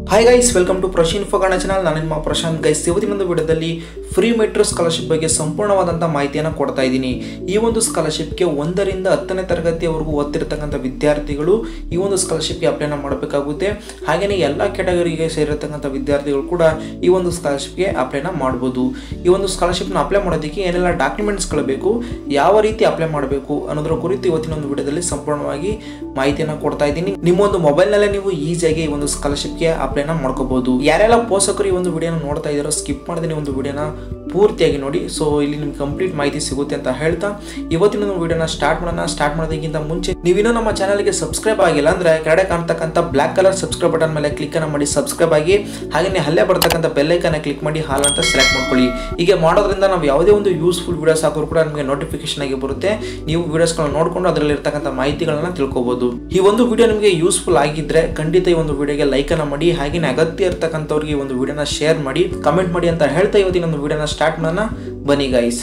hi guys welcome to ಪ್ರಶೀನ್ ಫಗಣ channel ನಾನು ನಿಮ್ಮ ಪ್ರಶಾಂತ್ ಗೈಸ್ ಇವತ್ತಿನ ಒಂದು ವಿಡಿಯೋದಲ್ಲಿ ಫ್ರೀ ಮೆಟ್ರೋ ಸ್ಕಾಲರ್ಶಿಪ್ ಬಗ್ಗೆ ಸಂಪೂರ್ಣವಾದಂಥ ಮಾಹಿತಿಯನ್ನು ಕೊಡ್ತಾ ಇದ್ದೀನಿ ಈ ಒಂದು ಸ್ಕಾಲರ್ಶಿಪ್ಗೆ ಒಂದರಿಂದ ಹತ್ತನೇ ತರಗತಿಯವರೆಗೂ ಓದ್ತಿರ್ತಕ್ಕಂಥ ವಿದ್ಯಾರ್ಥಿಗಳು ಈ ಒಂದು ಸ್ಕಾಲರ್ಶಿಪ್ಗೆ ಅಪ್ಲೈನ ಮಾಡಬೇಕಾಗುತ್ತೆ ಹಾಗೆಯೇ ಎಲ್ಲ ಕೆಟಗರಿಗೆ ಸೇರಿರ್ತಕ್ಕಂಥ ವಿದ್ಯಾರ್ಥಿಗಳು ಕೂಡ ಈ ಒಂದು ಸ್ಕಾಲರ್ಶಿಪ್ಗೆ ಅಪ್ಲೈನ ಮಾಡ್ಬೋದು ಈ ಒಂದು ಸ್ಕಾಲರ್ಶಿಪ್ನ ಅಪ್ಲೈ ಮಾಡೋದಕ್ಕೆ ಏನೆಲ್ಲ ಡಾಕ್ಯುಮೆಂಟ್ಸ್ಗಳು ಬೇಕು ಯಾವ ರೀತಿ ಅಪ್ಲೈ ಮಾಡಬೇಕು ಅನ್ನೋದ್ರ ಕುರಿತು ಇವತ್ತಿನ ಒಂದು ವಿಡಿಯೋದಲ್ಲಿ ಸಂಪೂರ್ಣವಾಗಿ ಮಾಹಿತಿಯನ್ನು ಕೊಡ್ತಾ ಇದ್ದೀನಿ ನಿಮ್ಮ ಒಂದು ಮೊಬೈಲ್ನಲ್ಲೇ ನೀವು ಈಸಿಯಾಗಿ ಈ ಒಂದು ಸ್ಕಾಲರ್ಶಿಪ್ಗೆ ಅಪ್ಲೈನ ಮಾಡ್ಕೋಬಹುದು ಯಾರೆಲ್ಲ ಪೋಷಕರು ಈ ಒಂದು ವಿಡಿಯೋನ ನೋಡ್ತಾ ಇದ್ದಾರೋ ಸ್ಕಿಪ್ ಮಾಡದೆ ಒಂದು ವಿಡಿಯೋನ ಪೂರ್ತಿಯಾಗಿ ನೋಡಿ ಸೊ ಇಲ್ಲಿ ನಿಮ್ಗೆ ಕಂಪ್ಲೀಟ್ ಮಾಹಿತಿ ಸಿಗುತ್ತೆ ಅಂತ ಹೇಳ್ತಾ ಇವತ್ತಿನ ಒಂದು ವಿಡಿಯೋನ ಸ್ಟಾರ್ಟ್ ಮಾಡೋಣ ಸ್ಟಾರ್ಟ್ ಮಾಡೋದಕ್ಕಿಂತ ಮುಂಚೆ ನೀವಿನ್ನೂ ನಮ್ಮ ಚಾನಲ್ಗೆ ಸಬ್ಸ್ಕ್ರೈಬ್ ಆಗಿಲ್ಲ ಅಂದ್ರೆ ಕೆಳಗಡೆ ಕಾಣ್ತಕ್ಕಂಥ ಬ್ಲಾಕ್ ಕಲರ್ ಸಬ್ಸ್ಕ್ರೈಬ್ ಬಟನ್ ಮೇಲೆ ಕ್ಲಿಕ್ ಅನ್ನ ಮಾಡಿ ಸಬ್ಸ್ಕ್ರೈಬ್ ಆಗಿ ಹಾಗೆಯೇ ಅಲ್ಲೇ ಬರ್ತಕ್ಕಂಥ ಬೆಲ್ಲೈಕನ್ನ ಕ್ಲಿಕ್ ಮಾಡಿ ಹಾಲ್ ಅಂತ ಸೆಲೆಕ್ಟ್ ಮಾಡ್ಕೊಳ್ಳಿ ಹೀಗೆ ಮಾಡೋದ್ರಿಂದ ನಾವು ಯಾವುದೇ ಒಂದು ಯೂಸ್ಫುಲ್ ವಿಡಿಯೋಸ್ ಹಾಕೋರು ಕೂಡ ನಿಮಗೆ ನೋಟಿಫಿಕೇಶನ್ ಆಗಿ ಬರುತ್ತೆ ನೀವು ವಿಡಿಯೋಸ್ಗಳನ್ನ ನೋಡ್ಕೊಂಡು ಅದರಲ್ಲಿ ಇರ್ತಕ್ಕಂಥ ಮಾಹಿತಿಗಳನ್ನ ತಿಳ್ಕೊಬಹುದು ಈ ಒಂದು ವಿಡಿಯೋ ನಿಮಗೆ ಯೂಸ್ಫುಲ್ ಆಗಿದ್ರೆ ಖಂಡಿತ ಈ ಒಂದು ವಿಡಿಯೋಗೆ ಲೈಕ್ ಅನ್ನ ಮಾಡಿ ಹಾಗೆಯೇ ಅಗತ್ಯ ಇರ್ತಕ್ಕಂಥವ್ರಿಗೆ ಈ ಒಂದು ವಿಡಿಯೋನ ಶೇರ್ ಮಾಡಿ ಕಮೆಂಟ್ ಮಾಡಿ ಅಂತ ಹೇಳ್ತಾ ಇವತ್ತಿನ ಒಂದು ವಿಡಿಯೋನ ಸ್ಟಾರ್ಟ್ ಮಾಡೋಣ ಬನ್ನಿ ಗೈಸ್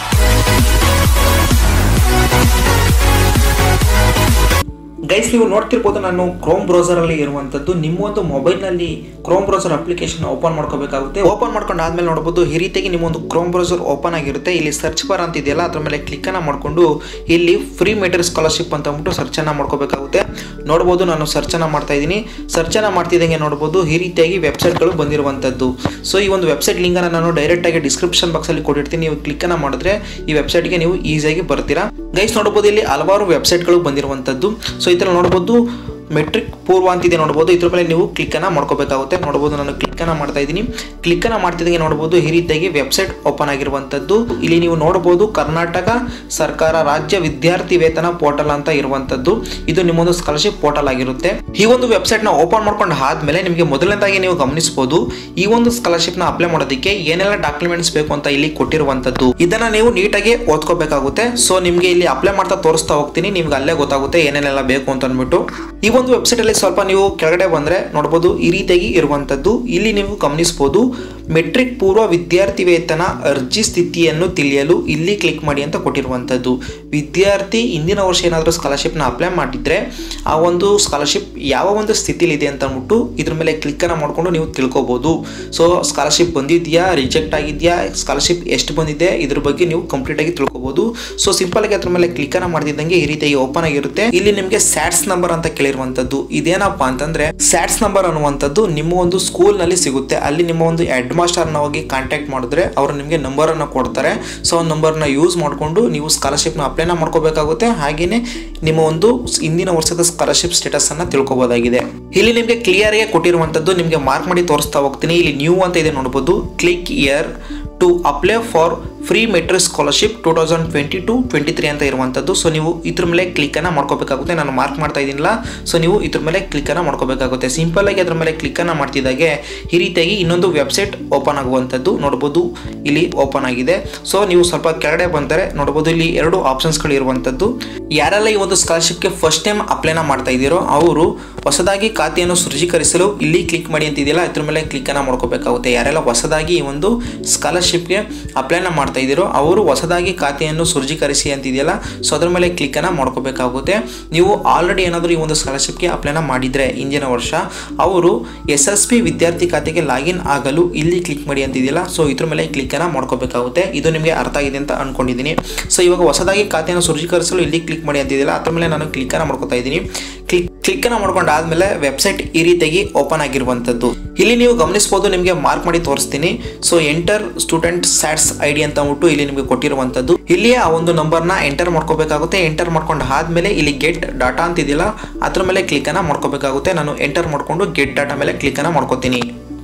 ಗೈಸ್ ನೀವು ನೋಡ್ತಿರ್ಬೋದು ನಾನು ಕ್ರೋಮ್ ಬ್ರೌಸರ್ ಅಲ್ಲಿ ಇರುವಂತದ್ದು ನಿಮ್ಮ ಒಂದು ಮೊಬೈಲ್ ನಲ್ಲಿ ಕ್ರೋಮ್ ಬ್ರೌಸರ್ ಅಪ್ಲಿಕೇಶನ್ ಓಪನ್ ಮಾಡ್ಕೋಬೇಕಾಗುತ್ತೆ ಓಪನ್ ಮಾಡ್ಕೊಂಡು ಆದ್ಮೇಲೆ ನೋಡಬಹುದು ಈ ರೀತಿಯಾಗಿ ನಿಮ್ಮ ಒಂದು ಕ್ರೋಮ್ ಬ್ರೌಸರ್ ಓಪನ್ ಆಗಿರುತ್ತೆ ಇಲ್ಲಿ ಸರ್ಚ್ ಬಾರ್ ಅಂತ ಇದೆಯಲ್ಲ ಅದ್ರ ಮೇಲೆ ಕ್ಲಿಕ್ ಅನ್ನ ಮಾಡ್ಕೊಂಡು ಇಲ್ಲಿ ಫ್ರೀ ಮೆಟೀರಿಯಲ್ ಸ್ಕಾಲರ್ಶಿಪ್ ಅಂತ ಅಂದ್ಬಿಟ್ಟು ಸರ್ಚ್ ಅನ್ನ ಮಾಡ್ಕೋಬೇಕಾಗುತ್ತೆ ನೋಡಬಹುದು ನಾನು ಸರ್ಚ್ ಅನ್ನ ಮಾಡ್ತಾ ಇದ್ದೀನಿ ಸರ್ಚ್ ಅನ್ನ ಮಾಡ್ತಿದ್ದಂಗೆ ನೋಡಬಹುದು ಈ ರೀತಿಯಾಗಿ ವೆಬ್ಸೈಟ್ಗಳು ಬಂದಿರುವಂತದ್ದು ಸೊ ಈ ಒಂದು ವೆಬ್ಸೈಟ್ ಲಿಂಕ್ ಅನ್ನ ನಾನು ಡೈರೆಕ್ಟ್ ಆಗಿ ಡಿಸ್ಕ್ರಿಪ್ಷನ್ ಬಾಕ್ಸ್ ಅಲ್ಲಿ ಕೊಟ್ಟಿರ್ತೀನಿ ನೀವು ಕ್ಲಿಕ್ ಅನ್ನ ಮಾಡಿದ್ರೆ ಈ ವೆಬ್ಸೈಟ್ಗೆ ನೀವು ಈಸಿಯಾಗಿ ಬರ್ತೀರಾ ಗೈಸ್ ನೋಡಬಹುದು ಇಲ್ಲಿ ಹಲವಾರು ವೆಬ್ಸೈಟ್ಗಳು ಬಂದಿರುವಂತದ್ದು ಸೊ ಈ ತರ ನೋಡಬಹುದು ಮೆಟ್ರಿಕ್ ಪೂರ್ವ ಅಂತಿದೆ ನೋಡಬಹುದು ಇದ್ರ ಮೇಲೆ ನೀವು ಕ್ಲಿಕ್ ಅನ್ನ ಮಾಡ್ಕೋಬೇಕಾಗುತ್ತೆ ನೋಡಬಹುದು ನಾನು ಕ್ಲಿಕ್ ಅನ್ನ ಮಾಡ್ತಾ ಇದ್ದೀನಿ ಕ್ಲಿಕ್ ಅನ್ನ ಮಾಡ್ತಿದ್ದಂಗೆ ನೋಡಬಹುದು ಈ ರೀತಿಯಾಗಿ ವೆಬ್ಸೈಟ್ ಓಪನ್ ಆಗಿರುವಂತದ್ದು ಇಲ್ಲಿ ನೀವು ನೋಡಬಹುದು ಕರ್ನಾಟಕ ಸರ್ಕಾರ ರಾಜ್ಯ ವಿದ್ಯಾರ್ಥಿ ವೇತನ ಪೋರ್ಟಲ್ ಅಂತ ಇರುವಂತದ್ದು ಇದು ನಿಮ್ಮೊಂದು ಸ್ಕಾಲರ್ಶಿಪ್ ಪೋರ್ಟಲ್ ಆಗಿರುತ್ತೆ ಈ ಒಂದು ವೆಬ್ಸೈಟ್ ನ ಓಪನ್ ಮಾಡ್ಕೊಂಡು ಆದ್ಮೇಲೆ ನಿಮಗೆ ಮೊದಲನೇದಾಗಿ ನೀವು ಗಮನಿಸಬಹುದು ಈ ಒಂದು ಸ್ಕಾಲರ್ಶಿಪ್ ನ ಅಪ್ಲೈ ಮಾಡೋದಕ್ಕೆ ಏನೆಲ್ಲ ಡಾಕ್ಯುಮೆಂಟ್ಸ್ ಬೇಕು ಅಂತ ಇಲ್ಲಿ ಕೊಟ್ಟಿರುವಂತದ್ದು ಇದನ್ನ ನೀವು ನೀಟಾಗಿ ಓದ್ಕೋಬೇಕಾಗುತ್ತೆ ಸೊ ನಿಮ್ಗೆ ಇಲ್ಲಿ ಅಪ್ಲೈ ಮಾಡ್ತಾ ತೋರಿಸ್ತಾ ಹೋಗ್ತೀನಿ ನಿಮ್ಗೆ ಅಲ್ಲೇ ಗೊತ್ತಾಗುತ್ತೆ ಏನೇನೆಲ್ಲ ಬೇಕು ಅಂತ ಅಂದ್ಬಿಟ್ಟು ಈ ಒಂದು ವೆಬ್ಸೈಟ್ ಅಲ್ಲಿ ಸ್ವಲ್ಪ ನೀವು ಕೆಳಗಡೆ ಬಂದ್ರೆ ನೋಡಬಹುದು ಈ ರೀತಿಯಾಗಿ ಇರುವಂತದ್ದು ಇಲ್ಲಿ ನೀವು ಗಮನಿಸಬಹುದು ಮೆಟ್ರಿಕ್ ಪೂರ್ವ ವಿದ್ಯಾರ್ಥಿ ವೇತನ ಅರ್ಜಿ ಸ್ಥಿತಿಯನ್ನು ತಿಳಿಯಲು ಇಲ್ಲಿ ಕ್ಲಿಕ್ ಮಾಡಿ ಅಂತ ಕೊಟ್ಟಿರುವಂತದ್ದು ವಿದ್ಯಾರ್ಥಿ ಇಂದಿನ ವರ್ಷ ಏನಾದರೂ ಸ್ಕಾಲರ್ಶಿಪ್ನ ಅಪ್ಲೈ ಮಾಡಿದ್ರೆ ಆ ಒಂದು ಸ್ಕಾಲರ್ಶಿಪ್ ಯಾವ ಒಂದು ಸ್ಥಿತಿಲಿ ಇದೆ ಅಂತ ಅಂದ್ಬಿಟ್ಟು ಇದ್ರ ಮೇಲೆ ಕ್ಲಿಕ್ ಅನ್ನ ಮಾಡ್ಕೊಂಡು ನೀವು ತಿಳ್ಕೊಬಹುದು ಸೊ ಸ್ಕಾಲರ್ಶಿಪ್ ಬಂದಿದ್ಯಾ ರಿಜೆಕ್ಟ್ ಆಗಿದೆಯಾ ಸ್ಕಾಲರ್ಶಿಪ್ ಎಷ್ಟು ಬಂದಿದೆ ಇದ್ರ ಬಗ್ಗೆ ನೀವು ಕಂಪ್ಲೀಟ್ ಆಗಿ ತಿಳ್ಕೊಬಹುದು ಸೊ ಸಿಂಪಲ್ ಆಗಿ ಅದ್ರ ಮೇಲೆ ಕ್ಲಿಕ್ ಅನ್ನ ಮಾಡ್ತಿದ್ದಂಗೆ ಈ ರೀತಿಯಾಗಿ ಓಪನ್ ಆಗಿರುತ್ತೆ ಇಲ್ಲಿ ನಿಮಗೆ ಸ್ಯಾಟ್ಸ್ ನಂಬರ್ ಅಂತ ಕೇಳಿರುವಂತದ್ದು ಇದೇನಪ್ಪಾ ಅಂತಂದ್ರೆ ಸ್ಯಾಟ್ಸ್ ನಂಬರ್ ಅನ್ನುವಂಥದ್ದು ನಿಮ್ಮ ಒಂದು ಸ್ಕೂಲ್ ನಲ್ಲಿ ಸಿಗುತ್ತೆ ಅಲ್ಲಿ ನಿಮ್ಮ ಒಂದು ಹೆಡ್ ಮಾಸ್ಟರ್ನ ಹೋಗಿ ಕಾಂಟ್ಯಾಕ್ಟ್ ಮಾಡಿದ್ರೆ ಅವರು ನಿಮಗೆ ನಂಬರ್ ಅನ್ನ ಕೊಡ್ತಾರೆ ಸೊ ಆ ನಂಬರ್ನ ಯೂಸ್ ಮಾಡಿಕೊಂಡು ನೀವು ಸ್ಕಾಲರ್ಶಿಪ್ನ ಅಪ್ಲೈನ ಮಾಡ್ಕೋಬೇಕಾಗುತ್ತೆ ಹಾಗೇನೆ ನಿಮ್ಮ ಒಂದು ಇಂದಿನ ವರ್ಷದ ಸ್ಕಾಲರ್ಶಿಪ್ ಸ್ಟೇಟಸ್ ಅನ್ನ ತಿಳ್ಕೊಬೋದಾಗಿದೆ ಇಲ್ಲಿ ನಿಮಗೆ ಕ್ಲಿಯರ್ ಆಗಿ ಕೊಟ್ಟಿರುವಂತದ್ದು ನಿಮಗೆ ಮಾರ್ಕ್ ಮಾಡಿ ತೋರಿಸ್ತಾ ಹೋಗ್ತೀನಿ ಇಲ್ಲಿ ನ್ಯೂ ಅಂತ ಇದೆ ನೋಡಬಹುದು click year to apply for pre matric scholarship two thousand twenty two twenty three ಅಂತ ಇರುವಂಥದ್ದು ಸೊ ನೀವು ಇದ್ರ ಮೇಲೆ ಕ್ಲಿಕ್ಕನ್ನು ಮಾಡ್ಕೋಬೇಕಾಗುತ್ತೆ ನಾನು ಮಾರ್ಕ್ ಮಾಡ್ತಾ ಇದ್ದೀನಿಲ್ಲ ಸೊ ನೀವು ಇದ್ರ ಮೇಲೆ ಕ್ಲಿಕ್ಕನ್ನು ಮಾಡ್ಕೋಬೇಕಾಗುತ್ತೆ ಸಿಂಪಲ್ ಆಗಿ ಅದ್ರ ಮೇಲೆ ಕ್ಲಿಕ್ಕನ್ನು ಮಾಡ್ತಿದ್ದಾಗೆ ಈ ರೀತಿಯಾಗಿ ಇನ್ನೊಂದು ವೆಬ್ಸೈಟ್ ಓಪನ್ ಆಗುವಂಥದ್ದು ನೋಡ್ಬೋದು ಇಲ್ಲಿ ಓಪನ್ ಆಗಿದೆ ಸೊ ನೀವು ಸ್ವಲ್ಪ ಕೆಳಗಡೆ ಬಂದರೆ ನೋಡ್ಬೋದು ಇಲ್ಲಿ ಎರಡು ಆಪ್ಷನ್ಸ್ಗಳು ಇರುವಂಥದ್ದು ಯಾರೆಲ್ಲ ಈ ಒಂದು ಸ್ಕಾಲರ್ಶಿಪ್ಗೆ ಫಸ್ಟ್ ಟೈಮ್ ಅಪ್ಲೈನ ಮಾಡ್ತಾ ಇದ್ದೀರೋ ಅವರು ಹೊಸದಾಗಿ ಖಾತೆಯನ್ನು ಸೃಜೀಕರಿಸಲು ಇಲ್ಲಿ ಕ್ಲಿಕ್ ಮಾಡಿ ಅಂತಿದೆಯಲ್ಲ ಇದ್ರ ಮೇಲೆ ಕ್ಲಿಕ್ಕನ್ನು ಮಾಡ್ಕೋಬೇಕಾಗುತ್ತೆ ಯಾರೆಲ್ಲ ಹೊಸದಾಗಿ ಈ ಒಂದು ಸ್ಕಾಲರ್ಶಿಪ್ಗೆ ಅಪ್ಲೈನ ಮಾಡ್ತಾ ಇದ್ದೀರೋ ಅವರು ಹೊಸದಾಗಿ ಖಾತೆಯನ್ನು ಸೃಜೀಕರಿಸಿ ಅಂತಿದೆಯಲ್ಲ ಸೊ ಅದ್ರ ಮೇಲೆ ಕ್ಲಿಕ್ಕನ್ನು ಮಾಡ್ಕೋಬೇಕಾಗುತ್ತೆ ನೀವು ಆಲ್ರೆಡಿ ಏನಾದರೂ ಈ ಒಂದು ಸ್ಕಾಲರ್ಶಿಪ್ಗೆ ಅಪ್ಲೈನ ಮಾಡಿದರೆ ಇಂದಿನ ವರ್ಷ ಅವರು ಎಸ್ ಎಸ್ ಪಿ ವಿದ್ಯಾರ್ಥಿ ಖಾತೆಗೆ ಲಾಗಿನ್ ಆಗಲು ಇಲ್ಲಿ ಕ್ಲಿಕ್ ಮಾಡಿ ಅಂತಿದೆಯಲ್ಲ ಸೊ ಇದ್ರ ಮೇಲೆ ಕ್ಲಿಕ್ಕನ್ನು ಮಾಡ್ಕೋಬೇಕಾಗುತ್ತೆ ಇದು ನಿಮಗೆ ಅರ್ಥ ಆಗಿದೆ ಅಂತ ಅನ್ಕೊಂಡಿದ್ದೀನಿ ಸೊ ಇವಾಗ ಹೊಸದಾಗಿ ಖಾತೆಯನ್ನು ಸೃಜೀಕರಿಸಲು ಇಲ್ಲಿ ಕ್ಲಿಕ್ ಮಾಡಿ ಅಂತಿದೆಯಲ್ಲ ಅದ್ರ ಮೇಲೆ ನಾನು ಕ್ಲಿಕ್ಕನ್ನು ಮಾಡ್ಕೋತಾ ಇದ್ದೀನಿ ಕ್ಲಿಕ್ ಕ್ಲಿಕ್ಕನ್ನು ಮಾಡ್ಕೊಂಡಾದ್ಮೇಲೆ ವೆಬ್ಸೈಟ್ ಈ ರೀತಿಯಾಗಿ ಓಪನ್ ಆಗಿರುವಂಥದ್ದು ಇಲ್ಲಿ ನೀವು ಗಮನಿಸಬಹುದು ನಿಮಗೆ ಮಾರ್ಕ್ ಮಾಡಿ ತೋರಿಸ್ತೀನಿ so enter student SATS I D ಅಂತ ಅಂದ್ಬಿಟ್ಟು ಇಲ್ಲಿ ನಿಮಗೆ ಕೊಟ್ಟಿರುವಂಥದ್ದು ಇಲ್ಲಿ ಆ ಒಂದು ನಂಬರ್ನ ಎಂಟರ್ ಮಾಡ್ಕೋಬೇಕಾಗುತ್ತೆ ಎಂಟರ್ ಮಾಡ್ಕೊಂಡು ಆದ್ಮೇಲೆ ಇಲ್ಲಿ ಗೆಟ್ ಡಾಟಾ ಅಂತಿದೆಯಲ್ಲ ಅದ್ರ ಮೇಲೆ ಕ್ಲಿಕ್ಕನ್ನು ಮಾಡ್ಕೋಬೇಕಾಗುತ್ತೆ ನಾನು ಎಂಟರ್ ಮಾಡ್ಕೊಂಡು ಗೆಟ್ ಡಾಟಾ ಮೇಲೆ ಕ್ಲಿಕ್ಕನ್ನು ಮಾಡ್ಕೋತೀನಿ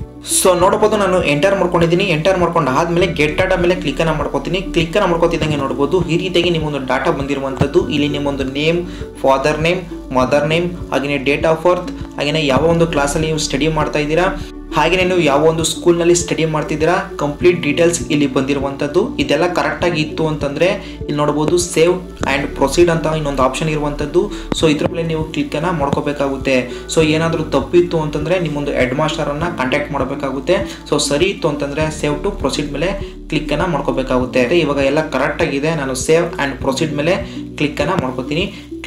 ಸೊ ನೋಡಬಹುದು ನಾನು ಎಂಟರ್ ಮಾಡ್ಕೊಂಡಿದ್ದೀನಿ ಎಂಟರ್ ಮಾಡ್ಕೊಂಡು ಆದ್ಮೇಲೆ ಗೆಟ್ ಡಾಟಾ ಮೇಲೆ ಕ್ಲಿಕ್ಕನ್ನು ಮಾಡ್ಕೋತೀನಿ ಕ್ಲಿಕ್ಕನ್ನು ಮಾಡ್ಕೋತಿದ್ದಂಗೆ ನೋಡ್ಬೋದು ಈ ರೀತಿಯಾಗಿ ನಿಮ್ಮೊಂದು ಡಾಟಾ ಬಂದಿರುವಂಥದ್ದು ಇಲ್ಲಿ ನಿಮ್ಮೊಂದು name father name mother name ಹಾಗೆಯೇ ಡೇಟ್ ಆಫ್ ಬರ್ತ್ ಹಾಗೆಯೇ ಯಾವ ಒಂದು ಕ್ಲಾಸಲ್ಲಿ ನೀವು ಸ್ಟಡಿ ಮಾಡ್ತಾ ಇದ್ದೀರಾ ಹಾಗೆಯೇ ನೀವು ಯಾವ ಒಂದು ಸ್ಕೂಲ್ನಲ್ಲಿ ಸ್ಟಡಿ ಮಾಡ್ತಿದ್ದೀರಾ ಕಂಪ್ಲೀಟ್ ಡೀಟೇಲ್ಸ್ ಇಲ್ಲಿ ಬಂದಿರುವಂಥದ್ದು ಇದೆಲ್ಲ ಕರೆಕ್ಟಾಗಿ ಇತ್ತು ಅಂತಂದರೆ ಇಲ್ಲಿ ನೋಡ್ಬೋದು ಸೇವ್ ಆ್ಯಂಡ್ ಪ್ರೊಸೀಡ್ ಅಂತ ಇನ್ನೊಂದು ಆಪ್ಷನ್ ಇರುವಂಥದ್ದು ಸೊ ಇದ್ರ ಮೇಲೆ ನೀವು ಕ್ಲಿಕ್ಕನ್ನು ಮಾಡ್ಕೋಬೇಕಾಗುತ್ತೆ ಸೊ ಏನಾದರೂ ತಪ್ಪಿತ್ತು ಅಂತಂದರೆ ನಿಮ್ಮೊಂದು ಹೆಡ್ ಮಾಸ್ಟರನ್ನು ಕಾಂಟ್ಯಾಕ್ಟ್ ಮಾಡಬೇಕಾಗುತ್ತೆ ಸೊ ಸರಿ ಇತ್ತು ಅಂತಂದರೆ ಸೇವ್ ಟು ಪ್ರೊಸೀಡ್ ಮೇಲೆ ಕ್ಲಿಕ್ಕನ್ನು ಮಾಡ್ಕೋಬೇಕಾಗುತ್ತೆ ಇವಾಗ ಎಲ್ಲ ಕರೆಕ್ಟಾಗಿದೆ ನಾನು ಸೇವ್ ಆ್ಯಂಡ್ ಪ್ರೊಸೀಡ್ ಮೇಲೆ ಕ್ಲಿಕ್ಕನ್ನು ಮಾಡ್ಕೋತೀನಿ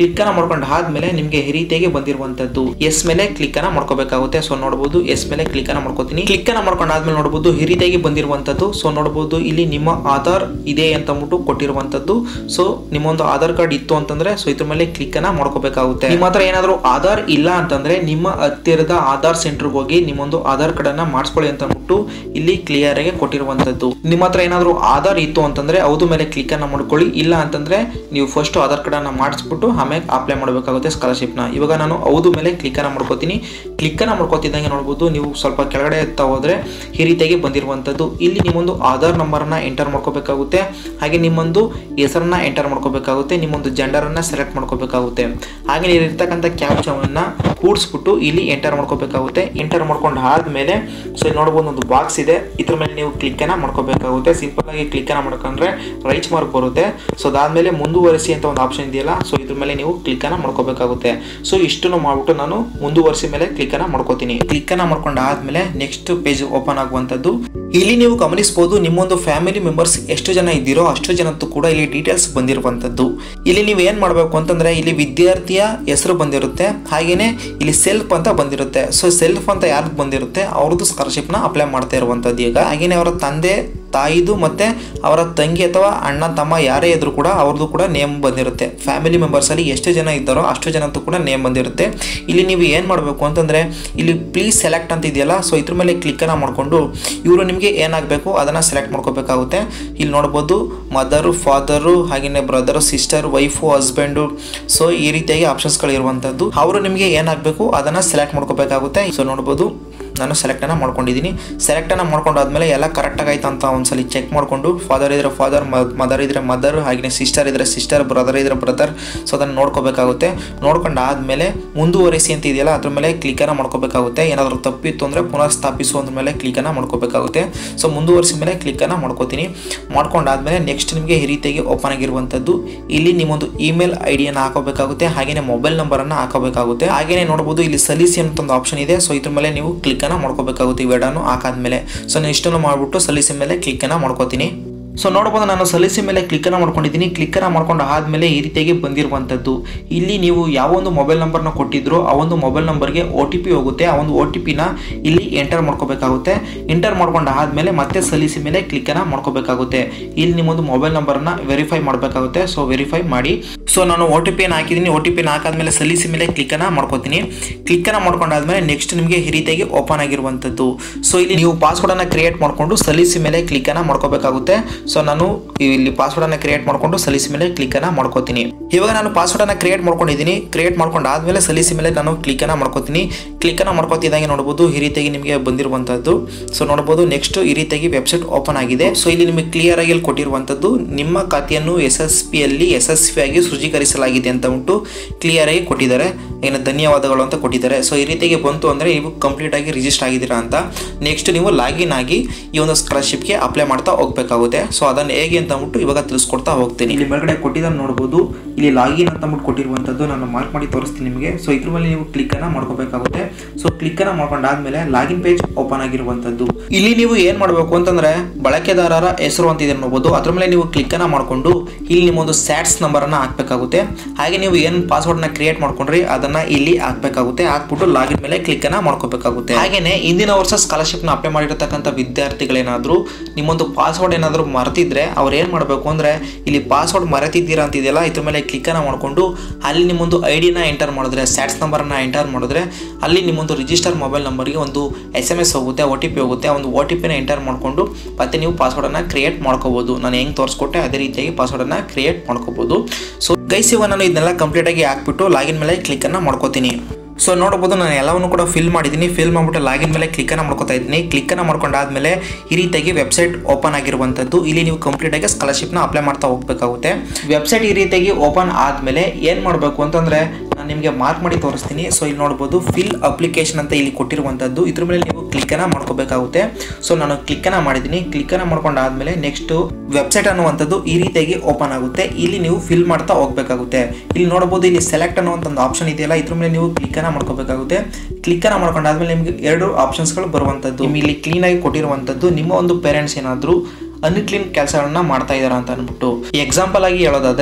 ಕ್ಲಿಕ್ ಅನ್ನ ಮಾಡ್ಕೊಂಡು ಆದ್ಮೇಲೆ ನಿಮಗೆ ಈ ರೀತಿಯಾಗಿ ಬಂದಿರುವಂತದ್ದು ಎಸ್ ಮೇಲೆ ಕ್ಲಿಕ್ ಅನ್ನ ಮಾಡ್ಕೋಬೇಕಾಗುತ್ತೆ ಸೊ ನೋಡಬಹುದು ಎಸ್ ಮೇಲೆ ಕ್ಲಿಕ್ ಅನ್ನ ಮಾಡ್ಕೋತೀನಿ ಕ್ಲಿಕ್ ಅನ್ನ ಮಾಡ್ಕೊಂಡು ಆದ್ಮೇಲೆ ನೋಡಬಹುದು ಈ ರೀತಿಯಾಗಿ ಬಂದಿರುವಂತದ್ದು ಸೊ ನೋಡಬಹುದು ಇಲ್ಲಿ ನಿಮ್ಮ ಆಧಾರ್ ಇದೆ ಅಂತ ಅಂದ್ಬಿಟ್ಟು ಕೊಟ್ಟಿರುವಂತದ್ದು ಸೊ ನಿಮ್ಮ ಒಂದು ಆಧಾರ್ ಕಾರ್ಡ್ ಇತ್ತು ಅಂತಂದ್ರೆ ಸೊ ಇದ್ರ ಮೇಲೆ ಕ್ಲಿಕ್ ಅನ್ನ ಮಾಡ್ಕೋಬೇಕಾಗುತ್ತೆ ನಿಮ್ಮ ಹತ್ರ ಏನಾದ್ರು ಆಧಾರ್ ಇಲ್ಲ ಅಂತಂದ್ರೆ ನಿಮ್ಮ ಹತ್ತಿರದ ಆಧಾರ್ ಸೆಂಟರ್ಗೆ ಹೋಗಿ ನಿಮ್ಮೊಂದು ಆಧಾರ್ ಕಾರ್ಡ್ ಅನ್ನ ಮಾಡಿಸ್ಕೊಳ್ಳಿ ಅಂತ ಅಂದ್ಬಿಟ್ಟು ಇಲ್ಲಿ ಕ್ಲಿಯರ್ ಆಗಿ ಕೊಟ್ಟಿರುವಂತದ್ದು ನಿಮ್ಮ ಹತ್ರ ಏನಾದ್ರು ಆಧಾರ್ ಇತ್ತು ಅಂತಂದ್ರೆ ಹೌದು ಮೇಲೆ ಕ್ಲಿಕ್ ಅನ್ನ ಮಾಡ್ಕೊಳ್ಳಿ ಇಲ್ಲ ಅಂತಂದ್ರೆ ನೀವು ಫಸ್ಟ್ ಆಧಾರ್ ಕಾರ್ಡ್ ಅನ್ನ ಮಾಡಿಸ್ಬಿಟ್ಟು ಆಮೇಲೆ ಅಪ್ಲೈ ಮಾಡಬೇಕಾಗುತ್ತೆ ಸ್ಕಾಲರ್ಶಿಪ್ ನ ಇವಾಗ ನಾನು ಹೌದು ಮೇಲೆ ಕ್ಲಿಕ್ ಅನ್ನ ಮಾಡ್ಕೋತೀನಿ ಕ್ಲಿಕ್ ಅನ್ನ ಮಾಡ್ಕೋತಿದ್ದಂಗೆ ನೋಡ್ಬೋದು ನೀವು ಸ್ವಲ್ಪ ಕೆಳಗಡೆ ಎತ್ತಾ ಹೋದ್ರೆ ಈ ರೀತಿಯಾಗಿ ಬಂದಿರುವಂತದ್ದು ಇಲ್ಲಿ ನಿಮ್ಮೊಂದು ಆಧಾರ್ ನಂಬರ್ ಅನ್ನ ಎಂಟರ್ ಮಾಡ್ಕೋಬೇಕಾಗುತ್ತೆ ಹಾಗೆ ನಿಮ್ಮೊಂದು ಹೆಸರನ್ನ ಎಂಟರ್ ಮಾಡ್ಕೋಬೇಕಾಗುತ್ತೆ ನಿಮ್ಮೊಂದು ಜೆಂಡರ್ ಅನ್ನ ಸೆಲೆಕ್ಟ್ ಮಾಡ್ಕೋಬೇಕಾಗುತ್ತೆ ಹಾಗೆ ಇರ್ತಕ್ಕಂಥ ಕ್ಯಾಪ್ಚವನ್ನ ಕೂಡಿಸ್ಬಿಟ್ಟು ಇಲ್ಲಿ ಎಂಟರ್ ಮಾಡ್ಕೋಬೇಕಾಗುತ್ತೆ ಎಂಟರ್ ಮಾಡ್ಕೊಂಡು ಆದ್ಮೇಲೆ ಸೊ ಇಲ್ಲಿ ನೋಡ್ಬೋದು ಒಂದು ಬಾಕ್ಸ್ ಇದೆ ಇದ್ರ ಮೇಲೆ ನೀವು ಕ್ಲಿಕ್ ಅನ್ನ ಮಾಡ್ಕೋಬೇಕಾಗುತ್ತೆ ಸಿಂಪಲ್ ಆಗಿ ಕ್ಲಿಕ್ ಅನ್ನ ಮಾಡ್ಕೊಂಡ್ರೆ ರೈಟ್ ಮಾರ್ಕ್ ಬರುತ್ತೆ ಸೊ ಅದಾದ್ಮೇಲೆ ಮುಂದುವರಿಸಿ ಅಂತ ಒಂದು ಆಪ್ಷನ್ ಇದೆಯಲ್ಲ ಸೊ ಇದ್ರ ಮೇಲೆ ನೀವು ಕ್ಲಿಕ್ ಅನ್ನ ಮಾಡ್ಕೋಬೇಕಾಗುತ್ತೆ ಸೊ ಇಷ್ಟನ್ನು ಮಾಡ್ಬಿಟ್ಟು ನಾನು ಮುಂದುವರಿಸಿ ಮೇಲೆ ಕ್ಲಿಕ್ ಅನ್ನ ಮಾಡ್ಕೋತೀನಿ ಕ್ಲಿಕ್ ಅನ್ನ ಮಾಡ್ಕೊಂಡು ಆದ್ಮೇಲೆ ನೆಕ್ಸ್ಟ್ ಪೇಜ್ ಓಪನ್ ಆಗುವಂತದ್ದು ಇಲ್ಲಿ ನೀವು ಗಮನಿಸಬಹುದು ನಿಮ್ಮೊಂದು ಫ್ಯಾಮಿಲಿ ಮೆಂಬರ್ಸ್ ಎಷ್ಟು ಜನ ಇದ್ದೀರೋ ಅಷ್ಟು ಜನದ್ದು ಕೂಡ ಇಲ್ಲಿ ಡೀಟೇಲ್ಸ್ ಬಂದಿರುವಂತದ್ದು ಇಲ್ಲಿ ನೀವು ಏನ್ ಮಾಡಬೇಕು ಅಂತಂದ್ರೆ ಇಲ್ಲಿ ವಿದ್ಯಾರ್ಥಿಯ ಹೆಸರು ಬಂದಿರುತ್ತೆ ಹಾಗೇನೆ ಇಲ್ಲಿ ಸೆಲ್ಫ್ ಅಂತ ಬಂದಿರುತ್ತೆ ಸೊ ಸೆಲ್ಫ್ ಅಂತ ಯಾರ್ದು ಬಂದಿರುತ್ತೆ ಅವ್ರದ್ದು ಸ್ಕಾಲರ್ಶಿಪ್ನ ಅಪ್ಲೈ ಮಾಡ್ತಾ ಇರುವಂತದ್ದು ಈಗ ಹಾಗೇನೆ ಅವರ ತಂದೆ ತಾಯಿದು ಮತ್ತೆ ಅವರ ತಂಗಿ ಅಥವಾ ಅಣ್ಣ ತಮ್ಮ ಯಾರೇ ಇದ್ರು ಕೂಡ ಅವ್ರದ್ದು ಕೂಡ ನೇಮ್ ಬಂದಿರುತ್ತೆ ಫ್ಯಾಮಿಲಿ ಮೆಂಬರ್ಸ್ ಅಲ್ಲಿ ಎಷ್ಟು ಜನ ಇದ್ದಾರೋ ಅಷ್ಟು ಜನದ್ದು ಕೂಡ ನೇಮ್ ಬಂದಿರುತ್ತೆ ಇಲ್ಲಿ ನೀವು ಏನು ಮಾಡಬೇಕು ಅಂತಂದ್ರೆ ಇಲ್ಲಿ ಪ್ಲೀಸ್ ಸೆಲೆಕ್ಟ್ ಅಂತ ಇದೆಯಲ್ಲ ಸೊ ಇದ್ರ ಮೇಲೆ ಕ್ಲಿಕ್ ಅನ್ನ ಮಾಡಿಕೊಂಡು ಇವರು ನಿಮಗೆ ಏನಾಗಬೇಕು ಅದನ್ನ ಸೆಲೆಕ್ಟ್ ಮಾಡ್ಕೋಬೇಕಾಗುತ್ತೆ ಇಲ್ಲಿ ನೋಡ್ಬೋದು ಮದರು ಫಾದರು ಹಾಗೆಯೇ brother sister wife husband so ಈ ರೀತಿಯಾಗಿ ಆಪ್ಷನ್ಸ್ಗಳು ಇರುವಂಥದ್ದು ಅವರು ನಿಮಗೆ ಏನಾಗಬೇಕು ಅದನ್ನ ಸೆಲೆಕ್ಟ್ ಮಾಡ್ಕೋಬೇಕಾಗುತ್ತೆ ಸೊ ನೋಡ್ಬೋದು ನಾನು ಸೆಲೆಕ್ಟನ್ನು ಮಾಡ್ಕೊಂಡಿದ್ದೀನಿ ಸೆಲೆಕ್ಟನ್ನು ಮಾಡ್ಕೊಂಡಾದ್ಮೇಲೆ ಎಲ್ಲ ಕರೆಕ್ಟಾಗಿ ಆಯ್ತು ಅಂತ ಒಂದ್ಸಲಿ ಚೆಕ್ ಮಾಡಿಕೊಂಡು ಫಾದರ್ ಇದ್ರೆ ಫಾದರ್ ಮದರ್ ಇದ್ರೆ ಮದರ್ ಹಾಗೆಯೇ ಸಿಸ್ಟರ್ ಇದ್ರೆ ಸಿಸ್ಟರ್ ಬ್ರದರ್ ಇದ್ರೆ ಬ್ರದರ್ ಸೊ ಅದನ್ನು ನೋಡ್ಕೋಬೇಕಾಗುತ್ತೆ ನೋಡ್ಕೊಂಡು ಆದಮೇಲೆ ಮುಂದುವರಿಸಿ ಅಂತ ಇದೆಯಲ್ಲ ಅದ್ರ ಮೇಲೆ ಕ್ಲಿಕನ್ನು ಮಾಡ್ಕೋಬೇಕಾಗುತ್ತೆ ಏನಾದರೂ ತಪ್ಪಿತ್ತು ಅಂದರೆ ಪುನಃ ಸ್ಥಾಪಿಸು ಅಂದ್ರ ಮೇಲೆ ಕ್ಲಿಕನ್ನು ಮಾಡ್ಕೋಬೇಕಾಗುತ್ತೆ ಸೊ ಮುಂದುವರಿಸಿ ಮೇಲೆ ಕ್ಲಿಕನ್ನು ಮಾಡ್ಕೋತೀನಿ ಮಾಡ್ಕೊಂಡಾದ್ಮೇಲೆ ನೆಕ್ಸ್ಟ್ ನಿಮಗೆ ಈ ರೀತಿಯಾಗಿ ಓಪನ್ ಆಗಿರುವಂಥದ್ದು ಇಲ್ಲಿ ನಿಮ್ಮೊಂದು ಇಮೇಲ್ ಐ ಡಿಯನ್ನು ಹಾಕೋಬೇಕಾಗುತ್ತೆ ಹಾಗೆಯೇ ಮೊಬೈಲ್ ನಂಬರನ್ನು ಹಾಕೋಬೇಕಾಗುತ್ತೆ ಹಾಗೆಯೇ ನೋಡ್ಬೋದು ಇಲ್ಲಿ ಸಲ್ಲಿಸಿ ಅಂತ ಒಂದು ಆಪ್ಷನ್ ಇದೆ ಸೊ ಇದ್ರ ಮೇಲೆ ನೀವು ಕ್ಲಿಕ್ಕನ್ನು ಮಾಡ್ಕೋಬೇಕಾಗುತ್ತೆ ಇವೆರಡನ್ನು ಹಾಕಾದ್ಮೇಲೆ ಸೊ ನಾನು ಇಷ್ಟನ್ನು ಮಾಡಿಬಿಟ್ಟು ಸಲ್ಲಿಸಿ ಮೇಲೆ ಕ್ಲಿಕ್ಕನ್ನು ಮಾಡ್ಕೋತೀನಿ ಸೊ ನೋಡ್ಬೋದು ನಾನು ಸಲ್ಲಿಸಿ ಮೇಲೆ ಕ್ಲಿಕ್ಕನ್ನು ಮಾಡ್ಕೊಂಡಿದ್ದೀನಿ ಕ್ಲಿಕ್ಕನ್ನು ಮಾಡ್ಕೊಂಡು ಆದಮೇಲೆ ಈ ರೀತಿಯಾಗಿ ಬಂದಿರುವಂಥದ್ದು ಇಲ್ಲಿ ನೀವು ಯಾವ ಒಂದು ಮೊಬೈಲ್ ನಂಬರ್ನ ಕೊಟ್ಟಿದ್ರು ಆ ಒಂದು ಮೊಬೈಲ್ ನಂಬರ್ಗೆ ಒ ಟಿ ಪಿ ಹೋಗುತ್ತೆ ಆ ಒಂದು ಒ ಟಿ ಪಿನ ಇಲ್ಲಿ ಎಂಟರ್ ಮಾಡ್ಕೋಬೇಕಾಗುತ್ತೆ ಎಂಟರ್ ಮಾಡ್ಕೊಂಡು ಆದಮೇಲೆ ಮತ್ತೆ ಸಲ್ಲಿಸಿ ಮೇಲೆ ಕ್ಲಿಕ್ಕನ್ನು ಮಾಡ್ಕೋಬೇಕಾಗುತ್ತೆ ಇಲ್ಲಿ ನಿಮ್ಮೊಂದು ಮೊಬೈಲ್ ನಂಬರ್ನ ವೆರಿಫೈ ಮಾಡಬೇಕಾಗುತ್ತೆ ಸೊ ವೆರಿಫೈ ಮಾಡಿ ಸೊ ನಾನು ಒ ಟಿ ಪಿನ ಹಾಕಿದ್ದೀನಿ ಒ ಟಿ ಪಿನ ಹಾಕಾದ್ಮೇಲೆ ಸಲ್ಲಿಸಿ ಮೇಲೆ ಕ್ಲಿಕ್ಕನ್ನು ಮಾಡ್ಕೋತೀನಿ ಕ್ಲಿಕ್ಕನ್ನು ಮಾಡ್ಕೊಂಡಾದ್ಮೇಲೆ ನೆಕ್ಸ್ಟ್ ನಿಮಗೆ ಈ ರೀತಿಯಾಗಿ ಓಪನ್ ಆಗಿರುವಂಥದ್ದು ಸೊ ಇಲ್ಲಿ ನೀವು ಪಾಸ್ವರ್ಡನ್ನು ಕ್ರಿಯೇಟ್ ಮಾಡಿಕೊಂಡು ಸಲ್ಲಿಸಿ ಮೇಲೆ ಕ್ಲಿಕ್ಕನ್ನು ಮಾಡ್ಕೋಬೇಕಾಗುತ್ತೆ ಸೊ ನಾನು ಇಲ್ಲಿ ಪಾಸ್ವರ್ಡನ್ನು ಕ್ರಿಯೇಟ್ ಮಾಡಿಕೊಂಡು ಸಲ್ಲಿಸಿ ಮೇಲೆ ಕ್ಲಿಕ್ಕನ್ನು ಮಾಡ್ಕೋತೀನಿ ಇವಾಗ ನಾನು ಪಾಸ್ವರ್ಡನ್ನು ಕ್ರಿಯೇಟ್ ಮಾಡ್ಕೊಂಡಿದ್ದೀನಿ ಕ್ರಿಯೇಟ್ ಮಾಡ್ಕೊಂಡು ಆದಮೇಲೆ ಸಲ್ಲಿಸಿ ಮೇಲೆ ನಾನು ಕ್ಲಿಕ್ಕನ್ನು ಮಾಡ್ಕೋತೀನಿ ಕ್ಲಿಕ್ಕನ್ನು ಮಾಡ್ಕೋತಿದ್ದಂಗೆ ನೋಡ್ಬೋದು ಈ ರೀತಿಯಾಗಿ ನಿಮಗೆ ಬಂದಿರುವಂಥದ್ದು ಸೊ ನೋಡ್ಬೋದು ನೆಕ್ಸ್ಟ್ ಈ ರೀತಿಯಾಗಿ ವೆಬ್ಸೈಟ್ ಓಪನ್ ಆಗಿದೆ ಸೊ ಇಲ್ಲಿ ನಿಮಗೆ ಕ್ಲಿಯರ್ ಆಗಿ ಇಲ್ಲಿ ಕೊಟ್ಟಿರುವಂಥದ್ದು ನಿಮ್ಮ ಖಾತೆಯನ್ನು ಎಸ್ ಎಸ್ ಪಿಯಲ್ಲಿ ಯಶಸ್ವಿಯಾಗಿ ಸೃಜೀಕರಿಸಲಾಗಿದೆ ಅಂತ ಉಂಟು ಕ್ಲಿಯರ್ ಆಗಿ ಕೊಟ್ಟಿದ್ದಾರೆ ಏನು ಧನ್ಯವಾದಗಳು ಅಂತ ಕೊಟ್ಟಿದ್ದಾರೆ ಸೊ ಈ ರೀತಿಯಾಗಿ ಬಂತು ಅಂದರೆ ನೀವು ಕಂಪ್ಲೀಟ್ ಆಗಿ ರಿಜಿಸ್ಟರ್ ಆಗಿದ್ದೀರಾ ಅಂತ ನೆಕ್ಸ್ಟ್ ನೀವು ಲಾಗಿನ್ ಆಗಿ ಈ ಒಂದು ಸ್ಕಾಲರ್ಶಿಪ್ಗೆ ಅಪ್ಲೈ ಮಾಡ್ತಾ ಹೋಗ್ಬೇಕಾಗುತ್ತೆ ಸೊ ಅದನ್ನು ಹೇಗೆ ಅಂತ ಅಂದ್ಬಿಟ್ಟು ಇವಾಗ ತಿಳಿಸ್ಕೊಡ್ತಾ ಹೋಗ್ತೀನಿ ಇಲ್ಲಿ ಮೇಲ್ಗಡೆ ಕೊಟ್ಟಿದ್ದನ್ನು ನೋಡ್ಬೋದು ಇಲ್ಲಿ ಲಾಗಿನ್ ಅಂತ ಅಂದ್ಬಿಟ್ಟು ಕೊಟ್ಟಿರುವಂಥದ್ದು ನಾನು ಮಾರ್ಕ್ ಮಾಡಿ ತೋರಿಸ್ತೀನಿ ನಿಮಗೆ ಸೊ ಇದ್ರ ಮೇಲೆ ನೀವು ಕ್ಲಿಕ್ಕನ್ನು ಮಾಡ್ಕೋಬೇಕಾಗುತ್ತೆ ಸೊ ಕ್ಲಿಕ್ಕನ್ನು ಮಾಡ್ಕೊಂಡಾದ್ಮೇಲೆ ಲಾಗಿನ್ ಪೇಜ್ ಓಪನ್ ಆಗಿರುವಂಥದ್ದು ಇಲ್ಲಿ ನೀವು ಏನು ಮಾಡಬೇಕು ಅಂತಂದ್ರೆ ಬಳಕೆದಾರರ ಹೆಸರು ಅಂತ ಇದೆ ನೋಡ್ಬೋದು ಅದ್ರ ಮೇಲೆ ನೀವು ಕ್ಲಿಕ್ಕನ್ನು ಮಾಡಿಕೊಂಡು ಇಲ್ಲಿ ನಿಮ್ಮೊಂದು ಸ್ಯಾಟ್ಸ್ ನಂಬರನ್ನು ಹಾಕಬೇಕಾಗುತ್ತೆ ಹಾಗೆ ನೀವು ಏನು ಪಾಸ್ವರ್ಡ್ನ ಕ್ರಿಯೇಟ್ ಮಾಡ್ಕೊಂಡ್ರಿ ಅದನ್ನ ಇಲ್ಲಿ ಹಾಕಬೇಕಾಗುತ್ತೆ ಹಾಕ್ಬಿಟ್ಟು ಲಾಗಿನ್ ಮೇಲೆ ಕ್ಲಿಕ್ಕನ್ನು ಮಾಡ್ಕೋಬೇಕಾಗುತ್ತೆ ಹಾಗೇನೆ ಇಂದಿನ ವರ್ಷ ಸ್ಕಾಲರ್ಶಿಪ್ನ ಅಪ್ಲೈ ಮಾಡಿರ್ತಕ್ಕಂಥ ವಿದ್ಯಾರ್ಥಿಗಳೇನಾದರೂ ನಿಮ್ಮೊಂದು ಪಾಸ್ವರ್ಡ್ ಏನಾದರೂ ಮರೆತಿದ್ರೆ ಅವ್ರು ಏನು ಮಾಡಬೇಕು ಅಂದರೆ ಇಲ್ಲಿ ಪಾಸ್ವರ್ಡ್ ಮರೆತಿದ್ದೀರಾ ಅಂತಿದೆಯಲ್ಲ ಇದ್ರ ಮೇಲೆ ಕ್ಲಿಕ್ಕನ್ನು ಮಾಡಿಕೊಂಡು ಅಲ್ಲಿ ನಿಮ್ಮೊಂದು ಐ ಡಿನ ಎಂಟರ್ ಮಾಡಿದ್ರೆ ಸ್ಯಾಟ್ಸ್ ನಂಬರನ್ನು ಎಂಟರ್ ಮಾಡಿದ್ರೆ ಅಲ್ಲಿ ನಿಮ್ಮೊಂದು ರಿಜಿಸ್ಟರ್ ಮೊಬೈಲ್ ನಂಬರ್ಗೆ ಒಂದು ಎಸ್ ಎಮ್ ಎಸ್ ಹೋಗುತ್ತೆ ಒ ಟಿ ಪಿ ಹೋಗುತ್ತೆ ಆ ಒಂದು ಒ ಟಿ ಪಿನ ಎಂಟರ್ ಮಾಡಿಕೊಂಡು ಮತ್ತೆ ನೀವು ಪಾಸ್ವರ್ಡನ್ನು ಕ್ರಿಯೇಟ್ ಮಾಡ್ಕೋಬೋದು ನಾನು ಹೆಂಗೆ ತೋರಿಸ್ಕೊಟ್ಟೆ ಅದೇ ರೀತಿಯಾಗಿ ಪಾಸ್ವರ್ಡನ್ನು ಕ್ರಿಯೇಟ್ ಮಾಡ್ಕೋಬೋದು ಸೊ ಗೈಸ್ ಇವಾಗ ನಾನು ಇದನ್ನೆಲ್ಲ ಕಂಪ್ಲೀಟಾಗಿ ಹಾಕ್ಬಿಟ್ಟು ಲಾಗಿನ್ ಮೇಲೆ ಕ್ಲಿಕ್ಕನ್ನು ಮಾಡ್ಕೋತೀನಿ ಸೊ ನೋಡ್ಬೋದು ನಾನು ಎಲ್ಲವನ್ನು ಕೂಡ ಫಿಲ್ ಮಾಡಿದ್ದೀನಿ ಫಿಲ್ ಮಾಡಿಬಿಟ್ಟು ಲಾಗಿನ್ ಮೇಲೆ ಕ್ಲಿಕ್ಕನ್ನು ಮಾಡ್ಕೊತಾ ಇದ್ದೀನಿ ಕ್ಲಿಕ್ಕನ್ನು ಮಾಡ್ಕೊಂಡಾದ್ಮೇಲೆ ಈ ರೀತಿಯಾಗಿ ವೆಬ್ಸೈಟ್ ಓಪನ್ ಆಗಿರುವಂಥದ್ದು ಇಲ್ಲಿ ನೀವು ಕಂಪ್ಲೀಟಾಗಿ ಸ್ಕಾಲರ್ಶಿಪ್ನ ಅಪ್ಲೈ ಮಾಡ್ತಾ ಹೋಗಬೇಕಾಗುತ್ತೆ ವೆಬ್ಸೈಟ್ ಈ ರೀತಿಯಾಗಿ ಓಪನ್ ಆದಮೇಲೆ ಏನು ಮಾಡಬೇಕು ಅಂತಂದರೆ ನಾನು ನಿಮಗೆ ಮಾರ್ಕ್ ಮಾಡಿ ತೋರಿಸ್ತೀನಿ ಸೊ ಇಲ್ಲಿ ನೋಡ್ಬೋದು ಫಿಲ್ ಅಪ್ಲಿಕೇಶನ್ ಅಂತ ಇಲ್ಲಿ ಕೊಟ್ಟಿರುವಂಥದ್ದು ಇದ್ರ ಮೇಲೆ ನೀವು ಕ್ಲಿಕ್ಕನ್ನು ಮಾಡ್ಕೋಬೇಕಾಗುತ್ತೆ ಸೊ ನಾನು ಕ್ಲಿಕ್ಕನ್ನು ಮಾಡಿದ್ದೀನಿ ಕ್ಲಿಕ್ಕನ್ನು ಮಾಡ್ಕೊಂಡಾದ್ಮೇಲೆ ನೆಕ್ಸ್ಟ್ ವೆಬ್ಸೈಟ್ ಅನ್ನುವಂಥದ್ದು ಈ ರೀತಿಯಾಗಿ ಓಪನ್ ಆಗುತ್ತೆ ಇಲ್ಲಿ ನೀವು ಫಿಲ್ ಮಾಡ್ತಾ ಹೋಗಬೇಕಾಗುತ್ತೆ ಇಲ್ಲಿ ನೋಡ್ಬೋದು ಇಲ್ಲಿ ಸೆಲೆಕ್ಟ್ ಅನ್ನುವಂಥ ಒಂದು ಆಪ್ಷನ್ ಇದೆಯಲ್ಲ ಇದ್ರ ಮೇಲೆ ನೀವು ಕ್ಲಿಕ್ಕನ್ನು ಮಾಡ್ಕೋಬೇಕಾಗುತ್ತೆ ಕ್ಲಿಕ್ಕನ್ನು ಮಾಡ್ಕೊಂಡಾದ್ಮೇಲೆ ನಿಮಗೆ ಎರಡು ಆಪ್ಷನ್ಸ್ಗಳು ಬರುವಂಥದ್ದು ನಿಮ್ಗೆ ಇಲ್ಲಿ ಕ್ಲೀನಾಗಿ ಕೊಟ್ಟಿರುವಂಥದ್ದು ನಿಮ್ಮ ಒಂದು ಪೇರೆಂಟ್ಸ್ ಏನಾದರೂ ಅನ್ಕ್ಲೀನ್ ಕೆಲಸಗಳನ್ನ ಮಾಡ್ತಾ ಇದ್ದಾರೆ ಅಂತ ಅಂದ್ಬಿಟ್ಟು ಎಕ್ಸಾಂಪಲ್ ಆಗಿ ಹೇಳೋದಾದ್ರೆ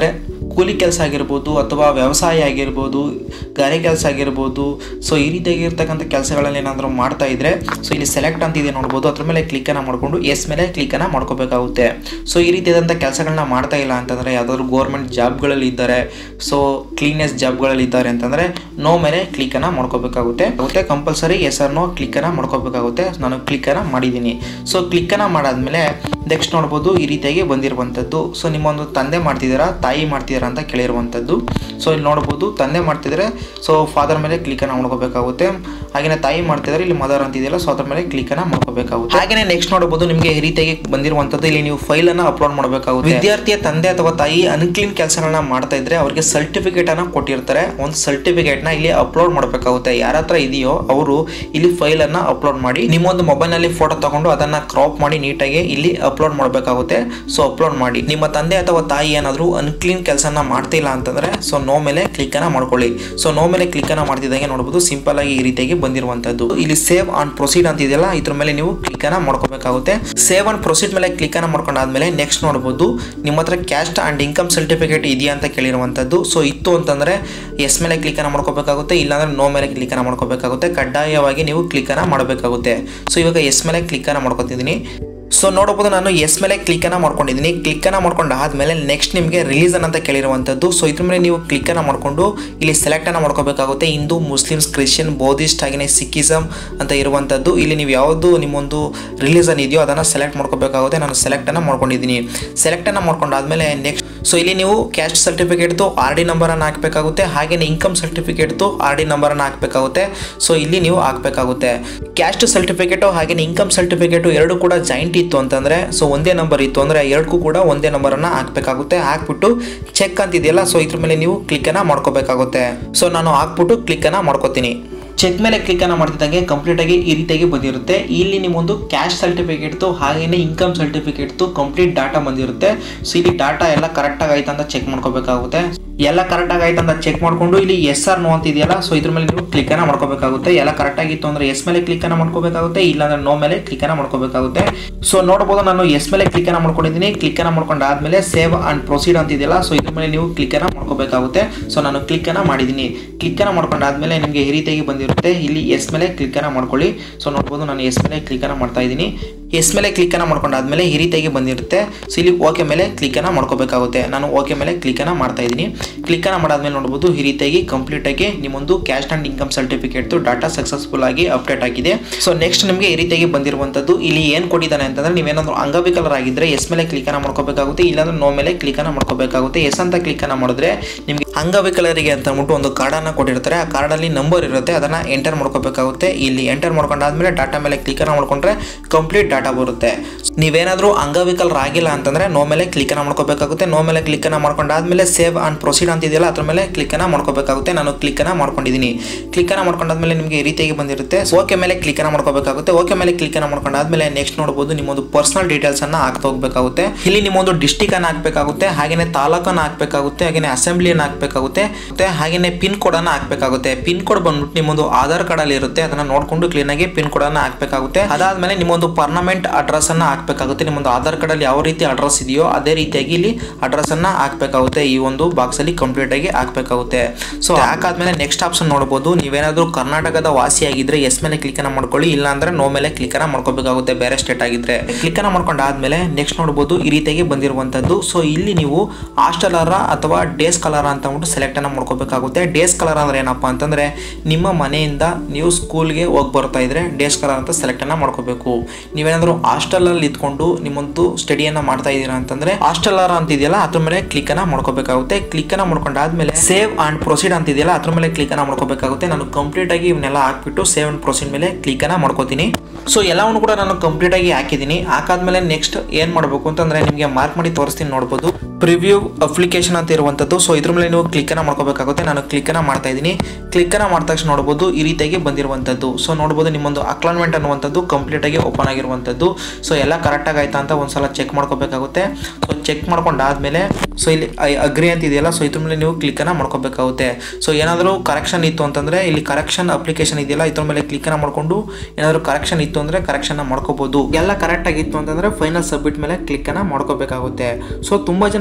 ಕೂಲಿ ಕೆಲಸ ಆಗಿರ್ಬೋದು ಅಥವಾ ವ್ಯವಸಾಯ ಆಗಿರ್ಬೋದು ಗಾರೆ ಕೆಲಸ ಆಗಿರ್ಬೋದು ಸೊ ಈ ರೀತಿಯಾಗಿರ್ತಕ್ಕಂಥ ಕೆಲಸಗಳಲ್ಲಿ ಏನಾದರೂ ಮಾಡ್ತಾ ಇದ್ರೆ ಸೊ ಇಲ್ಲಿ ಸೆಲೆಕ್ಟ್ ಅಂತ ಇದೆ ನೋಡ್ಬೋದು ಅದ್ರ ಮೇಲೆ ಕ್ಲಿಕ್ಕನ್ನು ಮಾಡಿಕೊಂಡು ಎಸ್ ಮೇಲೆ ಕ್ಲಿಕ್ಕನ್ನು ಮಾಡ್ಕೋಬೇಕಾಗುತ್ತೆ ಸೊ ಈ ರೀತಿಯಾದಂಥ ಕೆಲಸಗಳನ್ನ ಮಾಡ್ತಾ ಇಲ್ಲ ಅಂತಂದರೆ ಯಾವುದಾದ್ರು ಗೋರ್ಮೆಂಟ್ ಜಾಬ್ಗಳಲ್ಲಿ ಇದ್ದಾರೆ ಸೊ ಕ್ಲೀನೆಸ್ ಜಾಬ್ಗಳಲ್ಲಿ ಇದ್ದಾರೆ ಅಂತಂದರೆ ನೋ ಮೇಲೆ ಕ್ಲಿಕ್ಕನ್ನು ಮಾಡ್ಕೋಬೇಕಾಗುತ್ತೆ ಆಗುತ್ತೆ ಕಂಪಲ್ಸರಿ ಎಸ್ ಆರ್ ನೋ ಕ್ಲಿಕ್ಕನ್ನು ಮಾಡ್ಕೋಬೇಕಾಗುತ್ತೆ ನಾನು ಕ್ಲಿಕ್ಕನ್ನು ಮಾಡಿದ್ದೀನಿ ಸೊ ಕ್ಲಿಕ್ಕನ್ನು ಮಾಡಾದ್ಮೇಲೆ ನೆಕ್ಸ್ಟ್ ನೋಡ್ಬೋದು ಈ ರೀತಿಯಾಗಿ ಬಂದಿರುವಂಥದ್ದು ಸೊ ನಿಮ್ಮ ಒಂದು ತಂದೆ ಮಾಡ್ತಿದ್ದೀರಾ ತಾಯಿ ಮಾಡ್ತಿದ್ದೀರಾ ಅಂತ ಕೇಳಿರುವಂಥದ್ದು ಸೊ ಇಲ್ಲಿ ನೋಡ್ಬೋದು ತಂದೆ ಮಾಡ್ತಿದ್ರೆ ಸೊ ಫಾದರ್ ಮೇಲೆ ಕ್ಲಿಕ್ಕನ್ನು ಮಾಡ್ಕೋಬೇಕಾಗುತ್ತೆ ಹಾಗೆಯೇ ತಾಯಿ ಮಾಡ್ತಿದ್ದಾರೆ ಇಲ್ಲಿ ಮದರ್ ಅಂತಿದೆಯಲ್ಲ ಸೊ ಅದ್ರ ಮೇಲೆ ಕ್ಲಿಕ್ಕನ್ನು ಮಾಡ್ಕೋಬೇಕಾಗುತ್ತೆ ಹಾಗೆಯೇ ನೆಕ್ಸ್ಟ್ ನೋಡ್ಬೋದು ನಿಮಗೆ ಈ ರೀತಿಯಾಗಿ ಬಂದಿರುವಂಥದ್ದು ಇಲ್ಲಿ ನೀವು ಫೈಲನ್ನು ಅಪ್ಲೋಡ್ ಮಾಡಬೇಕಾಗುತ್ತೆ ವಿದ್ಯಾರ್ಥಿಯ ತಂದೆ ಅಥವಾ ತಾಯಿ ಅನ್ಕ್ಲೀನ್ ಕೆಲಸಗಳನ್ನ ಮಾಡ್ತಾ ಇದ್ರೆ ಅವರಿಗೆ ಸರ್ಟಿಫಿಕೇಟ್ ಅನ್ನ ಕೊಟ್ಟಿರ್ತಾರೆ ಒಂದು ಸರ್ಟಿಫಿಕೇಟ್ ನ ಇಲ್ಲಿ ಅಪ್ಲೋಡ್ ಮಾಡಬೇಕಾಗುತ್ತೆ ಯಾರ ಹತ್ರ ಇದೆಯೋ ಅವರು ಇಲ್ಲಿ ಫೈಲ್ ಅನ್ನ ಅಪ್ಲೋಡ್ ಮಾಡಿ ನಿಮ್ಮ ಒಂದು ಮೊಬೈಲ್ ನಲ್ಲಿ ಫೋಟೋ ತಗೊಂಡು ಅದನ್ನ ಕ್ರಾಪ್ ಮಾಡಿ ನೀಟಾಗಿ ಇಲ್ಲಿ ಅಪ್ಲೋಡ್ ಮಾಡಬೇಕಾಗುತ್ತೆ ಸೊ ಅಪ್ಲೋಡ್ ಮಾಡಿ ನಿಮ್ಮ ತಂದೆ ಅಥವಾ ತಾಯಿ ಏನಾದರೂ ಅನ್ಕ್ಲೀನ್ ಕೆಲಸನ ಮಾಡ್ತಿಲ್ಲ ಅಂತಂದ್ರೆ ಸೊ ನೋ ಮೇಲೆ ಕ್ಲಿಕ್ ಅನ್ನ ಮಾಡ್ಕೊಳ್ಳಿ ಸೊ ನೋ ಮೇಲೆ ಕ್ಲಿಕ್ ಅನ್ನ ಮಾಡ್ತಿದ್ದಂಗೆ ನೋಡಬಹುದು ಸಿಂಪಲ್ ಆಗಿ ಈ ರೀತಿಯಾಗಿ ಬಂದಿರುವಂತದ್ದು ಇಲ್ಲಿ ಸೇವ್ ಆನ್ ಪ್ರೊಸೀಡ್ ಅಂತ ಇದೆಯಲ್ಲ ಇದ್ರ ಮೇಲೆ ನೀವು ಕ್ಲಿಕ್ ಅನ್ನ ಮಾಡ್ಕೋಬೇಕಾಗುತ್ತೆ ಸೇವ್ ಆನ್ ಪ್ರೊಸೀಡ್ ಮೇಲೆ ಕ್ಲಿಕ್ ಅನ್ನ ಮಾಡ್ಕೊಂಡಾದ್ಮೇಲೆ ನೆಕ್ಸ್ಟ್ ನೋಡಬಹುದು ನಿಮ್ಮ ಹತ್ರ ಕ್ಯಾಸ್ಟ್ ಅಂಡ್ ಇನ್ಕಮ್ ಸರ್ಟಿಫಿಕೇಟ್ ಇದೆಯಾ ಅಂತ ಕೇಳಿರುವಂತದ್ದು ಸೊ ಇತ್ತು ಅಂತಂದ್ರೆ ಎಸ್ ಮೇಲೆ ಕ್ಲಿಕ್ ಅನ್ನ ಮಾಡ್ಕೋಬೇಕಾಗುತ್ತೆ ಇಲ್ಲಾಂದ್ರೆ ನೋ ಮೇಲೆ ಕ್ಲಿಕ್ ಅನ್ನ ಮಾಡ್ಕೋಬೇಕಾಗುತ್ತೆ ಕಡ್ಡಾಯವಾಗಿ ನೀವು ಕ್ಲಿಕ್ ಅನ್ನ ಮಾಡಬೇಕಾಗುತ್ತೆ ಸೊ ಇವಾಗ ಎಸ್ ಮೇಲೆ ಕ್ಲಿಕ್ ಅನ್ನ ಮಾಡ್ಕೊತಿದ್ದೀನಿ ಸೊ ನೋಡಬಹುದು ನಾನು ಎಸ್ ಮೇಲೆ ಕ್ಲಿಕ್ಕನ್ನು ಮಾಡ್ಕೊಂಡಿದ್ದೀನಿ ಕ್ಲಿಕ್ಕನ್ನು ಮಾಡ್ಕೊಂಡು ಆದಮೇಲೆ ನೆಕ್ಸ್ಟ್ ನಿಮಗೆ ರಿಲೀಸನ್ ಅಂತ ಕೇಳಿರುವಂಥದ್ದು ಸೊ ಇದ್ರ ಮೇಲೆ ನೀವು ಕ್ಲಿಕ್ಕನ್ನು ಮಾಡಿಕೊಂಡು ಇಲ್ಲಿ ಸೆಲೆಕ್ಟನ್ನು ಮಾಡ್ಕೋಬೇಕಾಗುತ್ತೆ ಹಿಂದೂ ಮುಸ್ಲಿಮ್ಸ್ ಕ್ರಿಶ್ಚಿಯನ್ ಬೌದ್ಧಿಸ್ಟ್ ಹಾಗೆಯೇ ಸಿಕ್ಕಿಸಮ್ ಅಂತ ಇರುವಂಥದ್ದು ಇಲ್ಲಿ ನೀವು ಯಾವುದು ನಿಮ್ಮೊಂದು ರಿಲೀಸನ್ ಇದೆಯೋ ಅದನ್ನು ಸೆಲೆಕ್ಟ್ ಮಾಡ್ಕೋಬೇಕಾಗುತ್ತೆ ನಾನು ಸೆಲೆಕ್ಟನ್ನು ಮಾಡ್ಕೊಂಡಿದ್ದೀನಿ ಸೆಲೆಕ್ಟನ್ನು ಮಾಡ್ಕೊಂಡಾದ್ಮೇಲೆ ನೆಕ್ಸ್ಟ್ ಸೊ ಇಲ್ಲಿ ನೀವು ಕ್ಯಾಸ್ಟ್ ಸರ್ಟಿಫಿಕೇಟ್ದು ಆರ್ ಡಿ ನಂಬರನ್ನು ಹಾಕಬೇಕಾಗುತ್ತೆ ಹಾಗೆಯೇ ಇನ್ಕಮ್ ಸರ್ಟಿಫಿಕೇಟ್ದು ಆರ್ ಡಿ ನಂಬರನ್ನು ಹಾಕಬೇಕಾಗುತ್ತೆ ಸೊ ಇಲ್ಲಿ ನೀವು ಹಾಕಬೇಕಾಗುತ್ತೆ ಕ್ಯಾಸ್ಟ್ ಸರ್ಟಿಫಿಕೇಟು ಹಾಗೆಯೇ ಇನ್ಕಮ್ ಸರ್ಟಿಫಿಕೇಟು ಎರಡು ಕೂಡ ಜಾಯಿಂಟ್ ಇತ್ತು ಅಂತಂದರೆ ಸೊ ಒಂದೇ ನಂಬರ್ ಇತ್ತು ಅಂದರೆ ಎರಡಕ್ಕೂ ಕೂಡ ಒಂದೇ ನಂಬರನ್ನು ಹಾಕಬೇಕಾಗುತ್ತೆ ಹಾಕ್ಬಿಟ್ಟು ಚೆಕ್ ಅಂತಿದೆಯಲ್ಲ ಸೊ ಇದ್ರ ಮೇಲೆ ನೀವು ಕ್ಲಿಕ್ಕನ್ನು ಮಾಡ್ಕೋಬೇಕಾಗುತ್ತೆ ಸೊ ನಾನು ಹಾಕ್ಬಿಟ್ಟು ಕ್ಲಿಕ್ಕನ್ನು ಮಾಡ್ಕೋತೀನಿ ಚೆಕ್ ಮೇಲೆ ಕ್ಲಿಕ್ ಅನ್ನ ಮಾಡ್ತಿದ್ದಂಗೆ ಕಂಪ್ಲೀಟ್ ಆಗಿ ಈ ರೀತಿಯಾಗಿ ಬಂದಿರುತ್ತೆ ಇಲ್ಲಿ ನಿಮ್ಮೊಂದು ಕ್ಯಾಶ್ ಸರ್ಟಿಫಿಕೇಟ್ದು ಹಾಗೇನೆ ಇನ್ಕಮ್ ಸರ್ಟಿಫಿಕೇಟ್ದು ಕಂಪ್ಲೀಟ್ ಡಾಟಾ ಬಂದಿರುತ್ತೆ ಸೊ ಇಲ್ಲಿ ಡಾಟಾ ಎಲ್ಲ ಕರೆಕ್ಟಾಗಿ ಆಯ್ತು ಅಂತ ಚೆಕ್ ಮಾಡ್ಕೋಬೇಕಾಗುತ್ತೆ ಎಲ್ಲ ಕರೆಕ್ಟಾಗಿ ಆಯ್ತು ಅಂತ ಚೆಕ್ ಮಾಡ್ಕೊಂಡು ಇಲ್ಲಿ ಎಸ್ ಆರ್ ನೋ ಅಂತ ಇದೆಯಲ್ಲ ಸೊ ಇದ್ರ ಮೇಲೆ ನೀವು ಕ್ಲಿಕ್ ಅನ್ನ ಮಾಡ್ಕೋಬೇಕಾಗುತ್ತೆ ಎಲ್ಲ ಕರೆಕ್ಟ್ ಆಗಿತ್ತು ಅಂದ್ರೆ ಎಸ್ ಮೇಲೆ ಕ್ಲಿಕ್ ಅನ್ನ ಮಾಡ್ಕೋಬೇಕಾಗುತ್ತೆ ಇಲ್ಲಾಂದ್ರೆ ನೋ ಮೇಲೆ ಕ್ಲಿಕ್ ಅನ್ನ ಮಾಡ್ಕೋಬೇಕಾಗುತ್ತೆ ಸೊ ನೋಡಬಹುದು ನಾನು ಎಸ್ ಮೇಲೆ ಕ್ಲಿಕ್ ಅನ್ನ ಮಾಡ್ಕೊಂಡಿದ್ದೀನಿ ಕ್ಲಿಕ್ ಅನ್ನ ಮಾಡ್ಕೊಂಡಾದ್ಮೇಲೆ ಸೇವ್ ಅಂಡ್ ಪ್ರೊಸೀಡ್ ಅಂತ ಇದೆಯಲ್ಲ ಸೊ ಇದ್ರ ಮೇಲೆ ನೀವು ಕ್ಲಿಕ್ ಅನ್ನ ಮಾಡ್ಕೋಬೇಕಾಗುತ್ತೆ ಸೊ ನಾನು ಕ್ಲಿಕ್ ಅನ್ನ ಮಾಡಿದ್ದೀನಿ ಕ್ಲಿಕ್ ಅನ್ನ ಮಾಡ್ಕೊಂಡಾದ್ಮೇಲೆ ನಿಮಗೆ ಈ ರೀತಿಯಾಗಿ ಬಂದಿರುತ್ತೆ ಇಲ್ಲಿ ಎಸ್ ಮೇಲೆ ಕ್ಲಿಕ್ ಅನ್ನ ಮಾಡ್ಕೊಳ್ಳಿ ಸೊ ನೋಡ್ಬೋದು ನಾನು ಎಸ್ ಮೇಲೆ ಕ್ಲಿಕ್ ಅನ್ನ ಮಾಡ್ತಾ ಇದ್ದೀನಿ ಎಸ್ ಮೇಲೆ ಕ್ಲಿಕ್ ಅನ್ನ ಮಾಡ್ಕೊಂಡಾದ್ಮೇಲೆ ಈ ರೀತಿಯಾಗಿ ಬಂದಿರುತ್ತೆ ಸೊ ಇಲ್ಲಿ ಓಕೆ ಮೇಲೆ ಕ್ಲಿಕ್ ಅನ್ನ ಮಾಡ್ಕೋಬೇಕಾಗುತ್ತೆ ನಾನು ಓಕೆ ಮೇಲೆ ಕ್ಲಿಕ್ ಅನ್ನ ಮಾಡ್ತಾ ಇದ್ದೀನಿ ಕ್ಲಿಕ್ ಅನ್ನ ಮಾಡಾದ್ಮೇಲೆ ನೋಡಬಹುದು ಈ ರೀತಿಯಾಗಿ ಕಂಪ್ಲೀಟ್ ಆಗಿ ನಿಮ್ಮೊಂದು caste and income certificate data successful ಆಗಿ ಅಪ್ಡೇಟ್ ಆಗಿದೆ ಸೊ ನೆಕ್ಸ್ಟ್ ನಿಮಗೆ ಈ ರೀತಿಯಾಗಿ ಬಂದಿರುವಂತದ್ದು ಇಲ್ಲಿ ಏನ್ ಕೊಟ್ಟಿದ್ದಾನೆ ಅಂತಂದ್ರೆ ನೀವೇನಾದ್ರೂ ಅಂಗವಿಕಲರಾಗಿದ್ರೆ ಎಸ್ ಮೇಲೆ ಕ್ಲಿಕ್ ಅನ್ನ ಮಾಡ್ಕೋಬೇಕಾಗುತ್ತೆ ಇಲ್ಲಾಂದ್ರೆ ನೋ ಮೇಲೆ ಕ್ಲಿಕ್ ಅನ್ನ ಮಾಡ್ಕೋಬೇಕಾಗುತ್ತೆ ಎಸ್ ಅಂತ ಕ್ಲಿಕ್ ಅನ್ನ ಮಾಡಿದ್ರೆ ನಿಮಗೆ ಅಂಗವಿಕಲರಿಗೆ ಅಂತ ಅಂದ್ಬಿಟ್ಟು ಒಂದು ಕಾರ್ಡ್ ಅನ್ನ ಕೊಟ್ಟಿರ್ತಾರೆ ಆ ಕಾರ್ಡ್ ಅಲ್ಲಿ ನಂಬರ್ ಇರುತ್ತೆ ಅದನ್ನ ಎಂಟರ್ ಮಾಡ್ಕೋಬೇಕಾಗುತ್ತೆ ಇಲ್ಲಿ ಎಂಟರ್ ಮಾಡ್ಕೊಂಡಾದ್ಮೇಲೆ ಡಾಟಾ ಮೇಲೆ ಕ್ಲಿಕ್ ಅನ್ನ ಮಾಡ್ಕೊಂಡ್ರೆ ಕಂಪ್ಲೀಟ್ ಡಾಟಾ ಬರುತ್ತೆ ನೀವೇನಾದ್ರೂ ಅಂಗವಿಕಲರಾಗಿಲ್ಲ ಅಂತಂದ್ರೆ ನೋ ಮೇಲೆ ಕ್ಲಿಕ್ ಅನ್ನ ಮಾಡ್ಕೋಬೇಕಾಗುತ್ತೆ ನೋ ಮೇಲೆ ಕ್ಲಿಕ್ ಅನ್ನ ಮಾಡ್ಕೊಂಡಾದ್ಮೇಲೆ ಸೇವ್ ಅಂಡ್ ಪ್ರೊಸೀಡ್ ಅಂತಿದೆಯಲ್ಲ ಅದ್ರ ಮೇಲೆ ಕ್ಲಿಕ್ ಅನ್ನ ಮಾಡ್ಕೋಬೇಕಾಗುತ್ತೆ ನಾನು ಕ್ಲಿಕ್ ಅನ್ನ ಮಾಡ್ಕೊಂಡಿದ್ದೀನಿ ಕ್ಲಿಕ್ ಅನ್ನ ಮಾಡ್ಕೊಂಡಾದ್ಮೇಲೆ ನಿಮಗೆ ಈ ರೀತಿಯಾಗಿ ಬಂದಿರುತ್ತೆ ಓಕೆ ಮೇಲೆ ಕ್ಲಿಕ್ ಅನ್ನ ಮಾಡ್ಕೋಬೇಕಾಗುತ್ತೆ ಓಕೆ ಮೇಲೆ ಕ್ಲಿಕ್ ಅನ್ನ ಮಾಡ್ಕೊಂಡಾದ್ಮೇಲೆ ನೆಕ್ಸ್ಟ್ ನೋಡಬಹುದು ನಿಮ್ಮೊಂದು ಪರ್ಸನಲ್ ಡೀಟೇಲ್ಸ್ ಅನ್ನ ಹಾಕ್ತಾ ಹೋಗ್ಬೇಕಾಗುತ್ತೆ ಇಲ್ಲಿ ನಿಮ್ಮೊಂದು ಡಿಸ್ಟಿಕ್ ಅನ್ನ ಹಾಕ್ಬೇಕಾಗುತ್ತೆ ಹಾಗೇನೆ ತಾಲೂಕನ್ನ ಹಾಕ್ಬೇಕಾಗುತ್ತೆ ಹಾಗೇನೆ ಅಸೆಂಬ್ಲಿಯನ್ನ ಹಾಕ್ಬೇಕಾಗುತ್ತೆ ಮತ್ತೆ ಹಾಗೇನೆ ಪಿನ್ ಕೋಡ್ ಅನ್ನ ಹಾಕ್ಬೇಕಾಗುತ್ತೆ ಪಿನ್ ಕೋಡ್ ಬಂದ್ಬಿಟ್ಟು ನಿಮ್ಮೊಂದು ಆಧಾರ್ ಕಾರ್ಡ್ ಅಲ್ಲಿ ಇರುತ್ತೆ ಅದನ್ನ ನೋಡ್ಕೊಂಡು ಕ್ಲೀನ್ ಆಗಿ ಪಿನ್ ಕೋಡ್ ಅನ್ನ ಹಾಕ್ಬೇಕಾಗುತ್ತೆ ಅದಾದ್ಮೇಲೆ ನಿಮ್ಮೊಂದು ಪರ್ಮನೆಂಟ್ ಅಡ್ರೆಸ್ ಅನ್ನ ಹಾಕ್ಬೇಕಾಗುತ್ತೆ ನಿಮ್ಮೊಂದು ಆಧಾರ್ ಕಾರ್ಡ್ ಅಲ್ಲಿ ಯಾವ ರೀತಿ ಅಡ್ರೆಸ್ ಇದೆಯೋ ಅದೇ ರೀತಿಯಾಗಿ ಇಲ್ಲಿ ಅಡ್ರೆಸ್ ಅನ್ನ ಹಾಕ್ಬೇಕಾಗುತ್ತೆ ಈ ಒಂದು ಬಾಕ್ಸ್ ಅಲ್ಲಿ ಕಂಪ್ಲೀಟ್ ಆಗಿ ಹಾಕ್ಬೇಕಾಗುತ್ತೆ ಸೊ ಹಾಕಾದ್ಮೇಲೆ ನೆಕ್ಸ್ಟ್ ಆಪ್ಷನ್ ನೋಡಬಹುದು ನೀವೇನಾದ್ರೂ ಕರ್ನಾಟಕದ ವಾಸಿಯಾಗಿದ್ರೆ ಎಸ್ ಮೇಲೆ ಕ್ಲಿಕ್ ಅನ್ನ ಮಾಡ್ಕೊಳ್ಳಿ ಇಲ್ಲ ಅಂದ್ರೆ ನೋ ಮೇಲೆ ಕ್ಲಿಕ್ ಅನ್ನ ಮಾಡ್ಕೋಬೇಕಾಗುತ್ತೆ ಬೇರೆ ಸ್ಟೇಟ್ ಆಗಿದ್ರೆ ಕ್ಲಿಕ್ ಅನ್ನ ಮಾಡ್ಕೊಂಡಾದ್ಮೇಲೆ ನೆಕ್ಸ್ಟ್ ನೋಡಬಹುದು ಈ ರೀತಿಯಾಗಿ ಬಂದಿರುವಂತದ್ದು ಸೊ ಇಲ್ಲಿ ನೀವು ಹಾಸ್ಟೆಲರ ಅಥವಾ ಡೇಸ್ ಕಲರ್ ಅಂತ ಅಂದ್ಬಿಟ್ಟು ಸೆಲೆಕ್ಟ್ ಅನ್ನ ಮಾಡ್ಕೋಬೇಕಾಗುತ್ತೆ ಡೇಸ್ ಕಲರ್ ಅಂದ್ರೆ ಏನಪ್ಪಾ ಅಂತಂದ್ರೆ ನಿಮ್ಮ ಮನೆಯಿಂದ ನೀವು ಸ್ಕೂಲ್ಗೆ ಹೋಗಿ ಬರ್ತಾ ಇದ್ರೆ ಡೇಸ್ ಕಲರ್ ಅಂತ ಸೆಲೆಕ್ಟ್ ಅನ್ನ ಮಾಡ್ಕೋಬೇಕು ನೀವೇನಾದ್ರೂ ಹಾಸ್ಟೆಲ್ ಅಲ್ಲಿ ಇದ್ಕೊಂಡು ನಿಮ್ಮೊಂದು ಸ್ಟಡಿಯನ್ನ ಮಾಡ್ತಾ ಇದೀರಾ ಅಂತಂದ್ರೆ ಹಾಸ್ಟೆಲರ್ ಅಂತ ಇದೆಯಲ್ಲ ಅದ್ರ ಮೇಲೆ ಕ್ಲಿಕ್ ಅನ್ನ ಮಾಡ್ಕೋಬೇಕಾಗುತ್ತೆ ಕ್ಲಿಕ್ ಅನ್ನ ಮಾಡ್ಕೊಂಡಾದ್ಮೇಲೆ ಸೇವ್ ಅಂಡ್ ಪ್ರೊಸೀಡ್ ಅಂತ ಇದೆಯಲ್ಲ ಅದ್ರ ಮೇಲೆ ಕ್ಲಿಕ್ ಅನ್ನ ಮಾಡ್ಕೋಬೇಕಾಗುತ್ತೆ ನಾನು ಕಂಪ್ಲೀಟ್ ಆಗಿ ಇವನ್ನೆಲ್ಲ ಹಾಕ್ಬಿಟ್ಟು ಸೇವ್ ಅಂಡ್ ಪ್ರೊಸೀಡ್ ಮೇಲೆ ಕ್ಲಿಕ್ ಅನ್ನ ಮಾಡ್ಕೋತೀನಿ ಸೊ ಎಲ್ಲವನ್ನು ಕೂಡ ನಾನು ಕಂಪ್ಲೀಟ್ ಆಗಿ ಹಾಕಿದ್ದೀನಿ ಹಾಕಾದ್ಮೇಲೆ ನೆಕ್ಸ್ಟ್ ಏನ್ ಮಾಡಬೇಕು ಅಂತಂದ್ರೆ ನಿಮಗೆ ಮಾರ್ಕ್ ಮಾಡಿ ತೋರಿಸ್ತೀನಿ ನೋಡ್ಬೋದು ಪ್ರಿವ್ಯೂ ಅಪ್ಲಿಕೇಶನ್ ಅಂತ ಇರುವಂಥದ್ದು ಸೊ ಇದ್ರ ಮೇಲೆ ನೀವು ಕ್ಲಿಕ್ ಅನ್ನ ಮಾಡ್ಕೋಬೇಕಾಗುತ್ತೆ ನಾನು ಕ್ಲಿಕ್ ಅನ್ನ ಮಾಡ್ತಾ ಇದ್ದೀನಿ ಕ್ಲಿಕ್ ಅನ್ನ ಮಾಡಿದ ತಕ್ಷಣ ನೋಡ್ಬೋದು ಈ ರೀತಿಯಾಗಿ ಬಂದಿರುವಂಥದ್ದು ಸೊ ನೋಡ್ಬೋದು ನಿಮ್ಮೊಂದು ಅಕ್ಲಾನ್ಮೆಂಟ್ ಅನ್ನುವಂಥದ್ದು ಕಂಪ್ಲೀಟ್ ಆಗಿ ಓಪನ್ ಆಗಿರುವಂಥದ್ದು ಸೊ ಎಲ್ಲ ಕರೆಕ್ಟಾಗಿ ಆಯ್ತಾ ಅಂತ ಒಂದ್ಸಲ ಚೆಕ್ ಮಾಡ್ಕೋಬೇಕಾಗುತ್ತೆ ಸೊ ಚೆಕ್ ಮಾಡ್ಕೊಂಡಾದ್ಮೇಲೆ ಸೊ ಇಲ್ಲಿ ಐ ಅಗ್ರಿ ಅಂತ ಇದೆಯಲ್ಲ ಸೊ ಇದ್ರ ಮೇಲೆ ನೀವು ಕ್ಲಿಕ್ ಅನ್ನ ಮಾಡ್ಕೋಬೇಕಾಗುತ್ತೆ ಸೊ ಏನಾದರೂ ಕರೆಕ್ಷನ್ ಇತ್ತು ಅಂತಂದ್ರೆ ಇಲ್ಲಿ ಕರೆಕ್ಷನ್ ಅಪ್ಲಿಕೇಶನ್ ಇದೆಯಲ್ಲ ಇದ್ರ ಮೇಲೆ ಕ್ಲಿಕ್ ಅನ್ನ ಮಾಡ್ಕೊಂಡು ಏನಾದರೂ ಕರೆಕ್ಷನ್ ಇತ್ತು ಅಂದ್ರೆ ಕರೆಕ್ಷನ್ ಮಾಡ್ಕೋಬಹುದು ಎಲ್ಲ ಕರೆಕ್ಟ್ ಆಗಿತ್ತು ಅಂತಂದ್ರೆ ಫೈನಲ್ ಸಬ್ಮಿಟ್ ಮೇಲೆ ಕ್ಲಿಕ್ ಅನ್ನ ಮಾಡ್ಕೋಬೇಕಾಗುತ್ತೆ ಸೊ ತುಂಬಾ ಜನ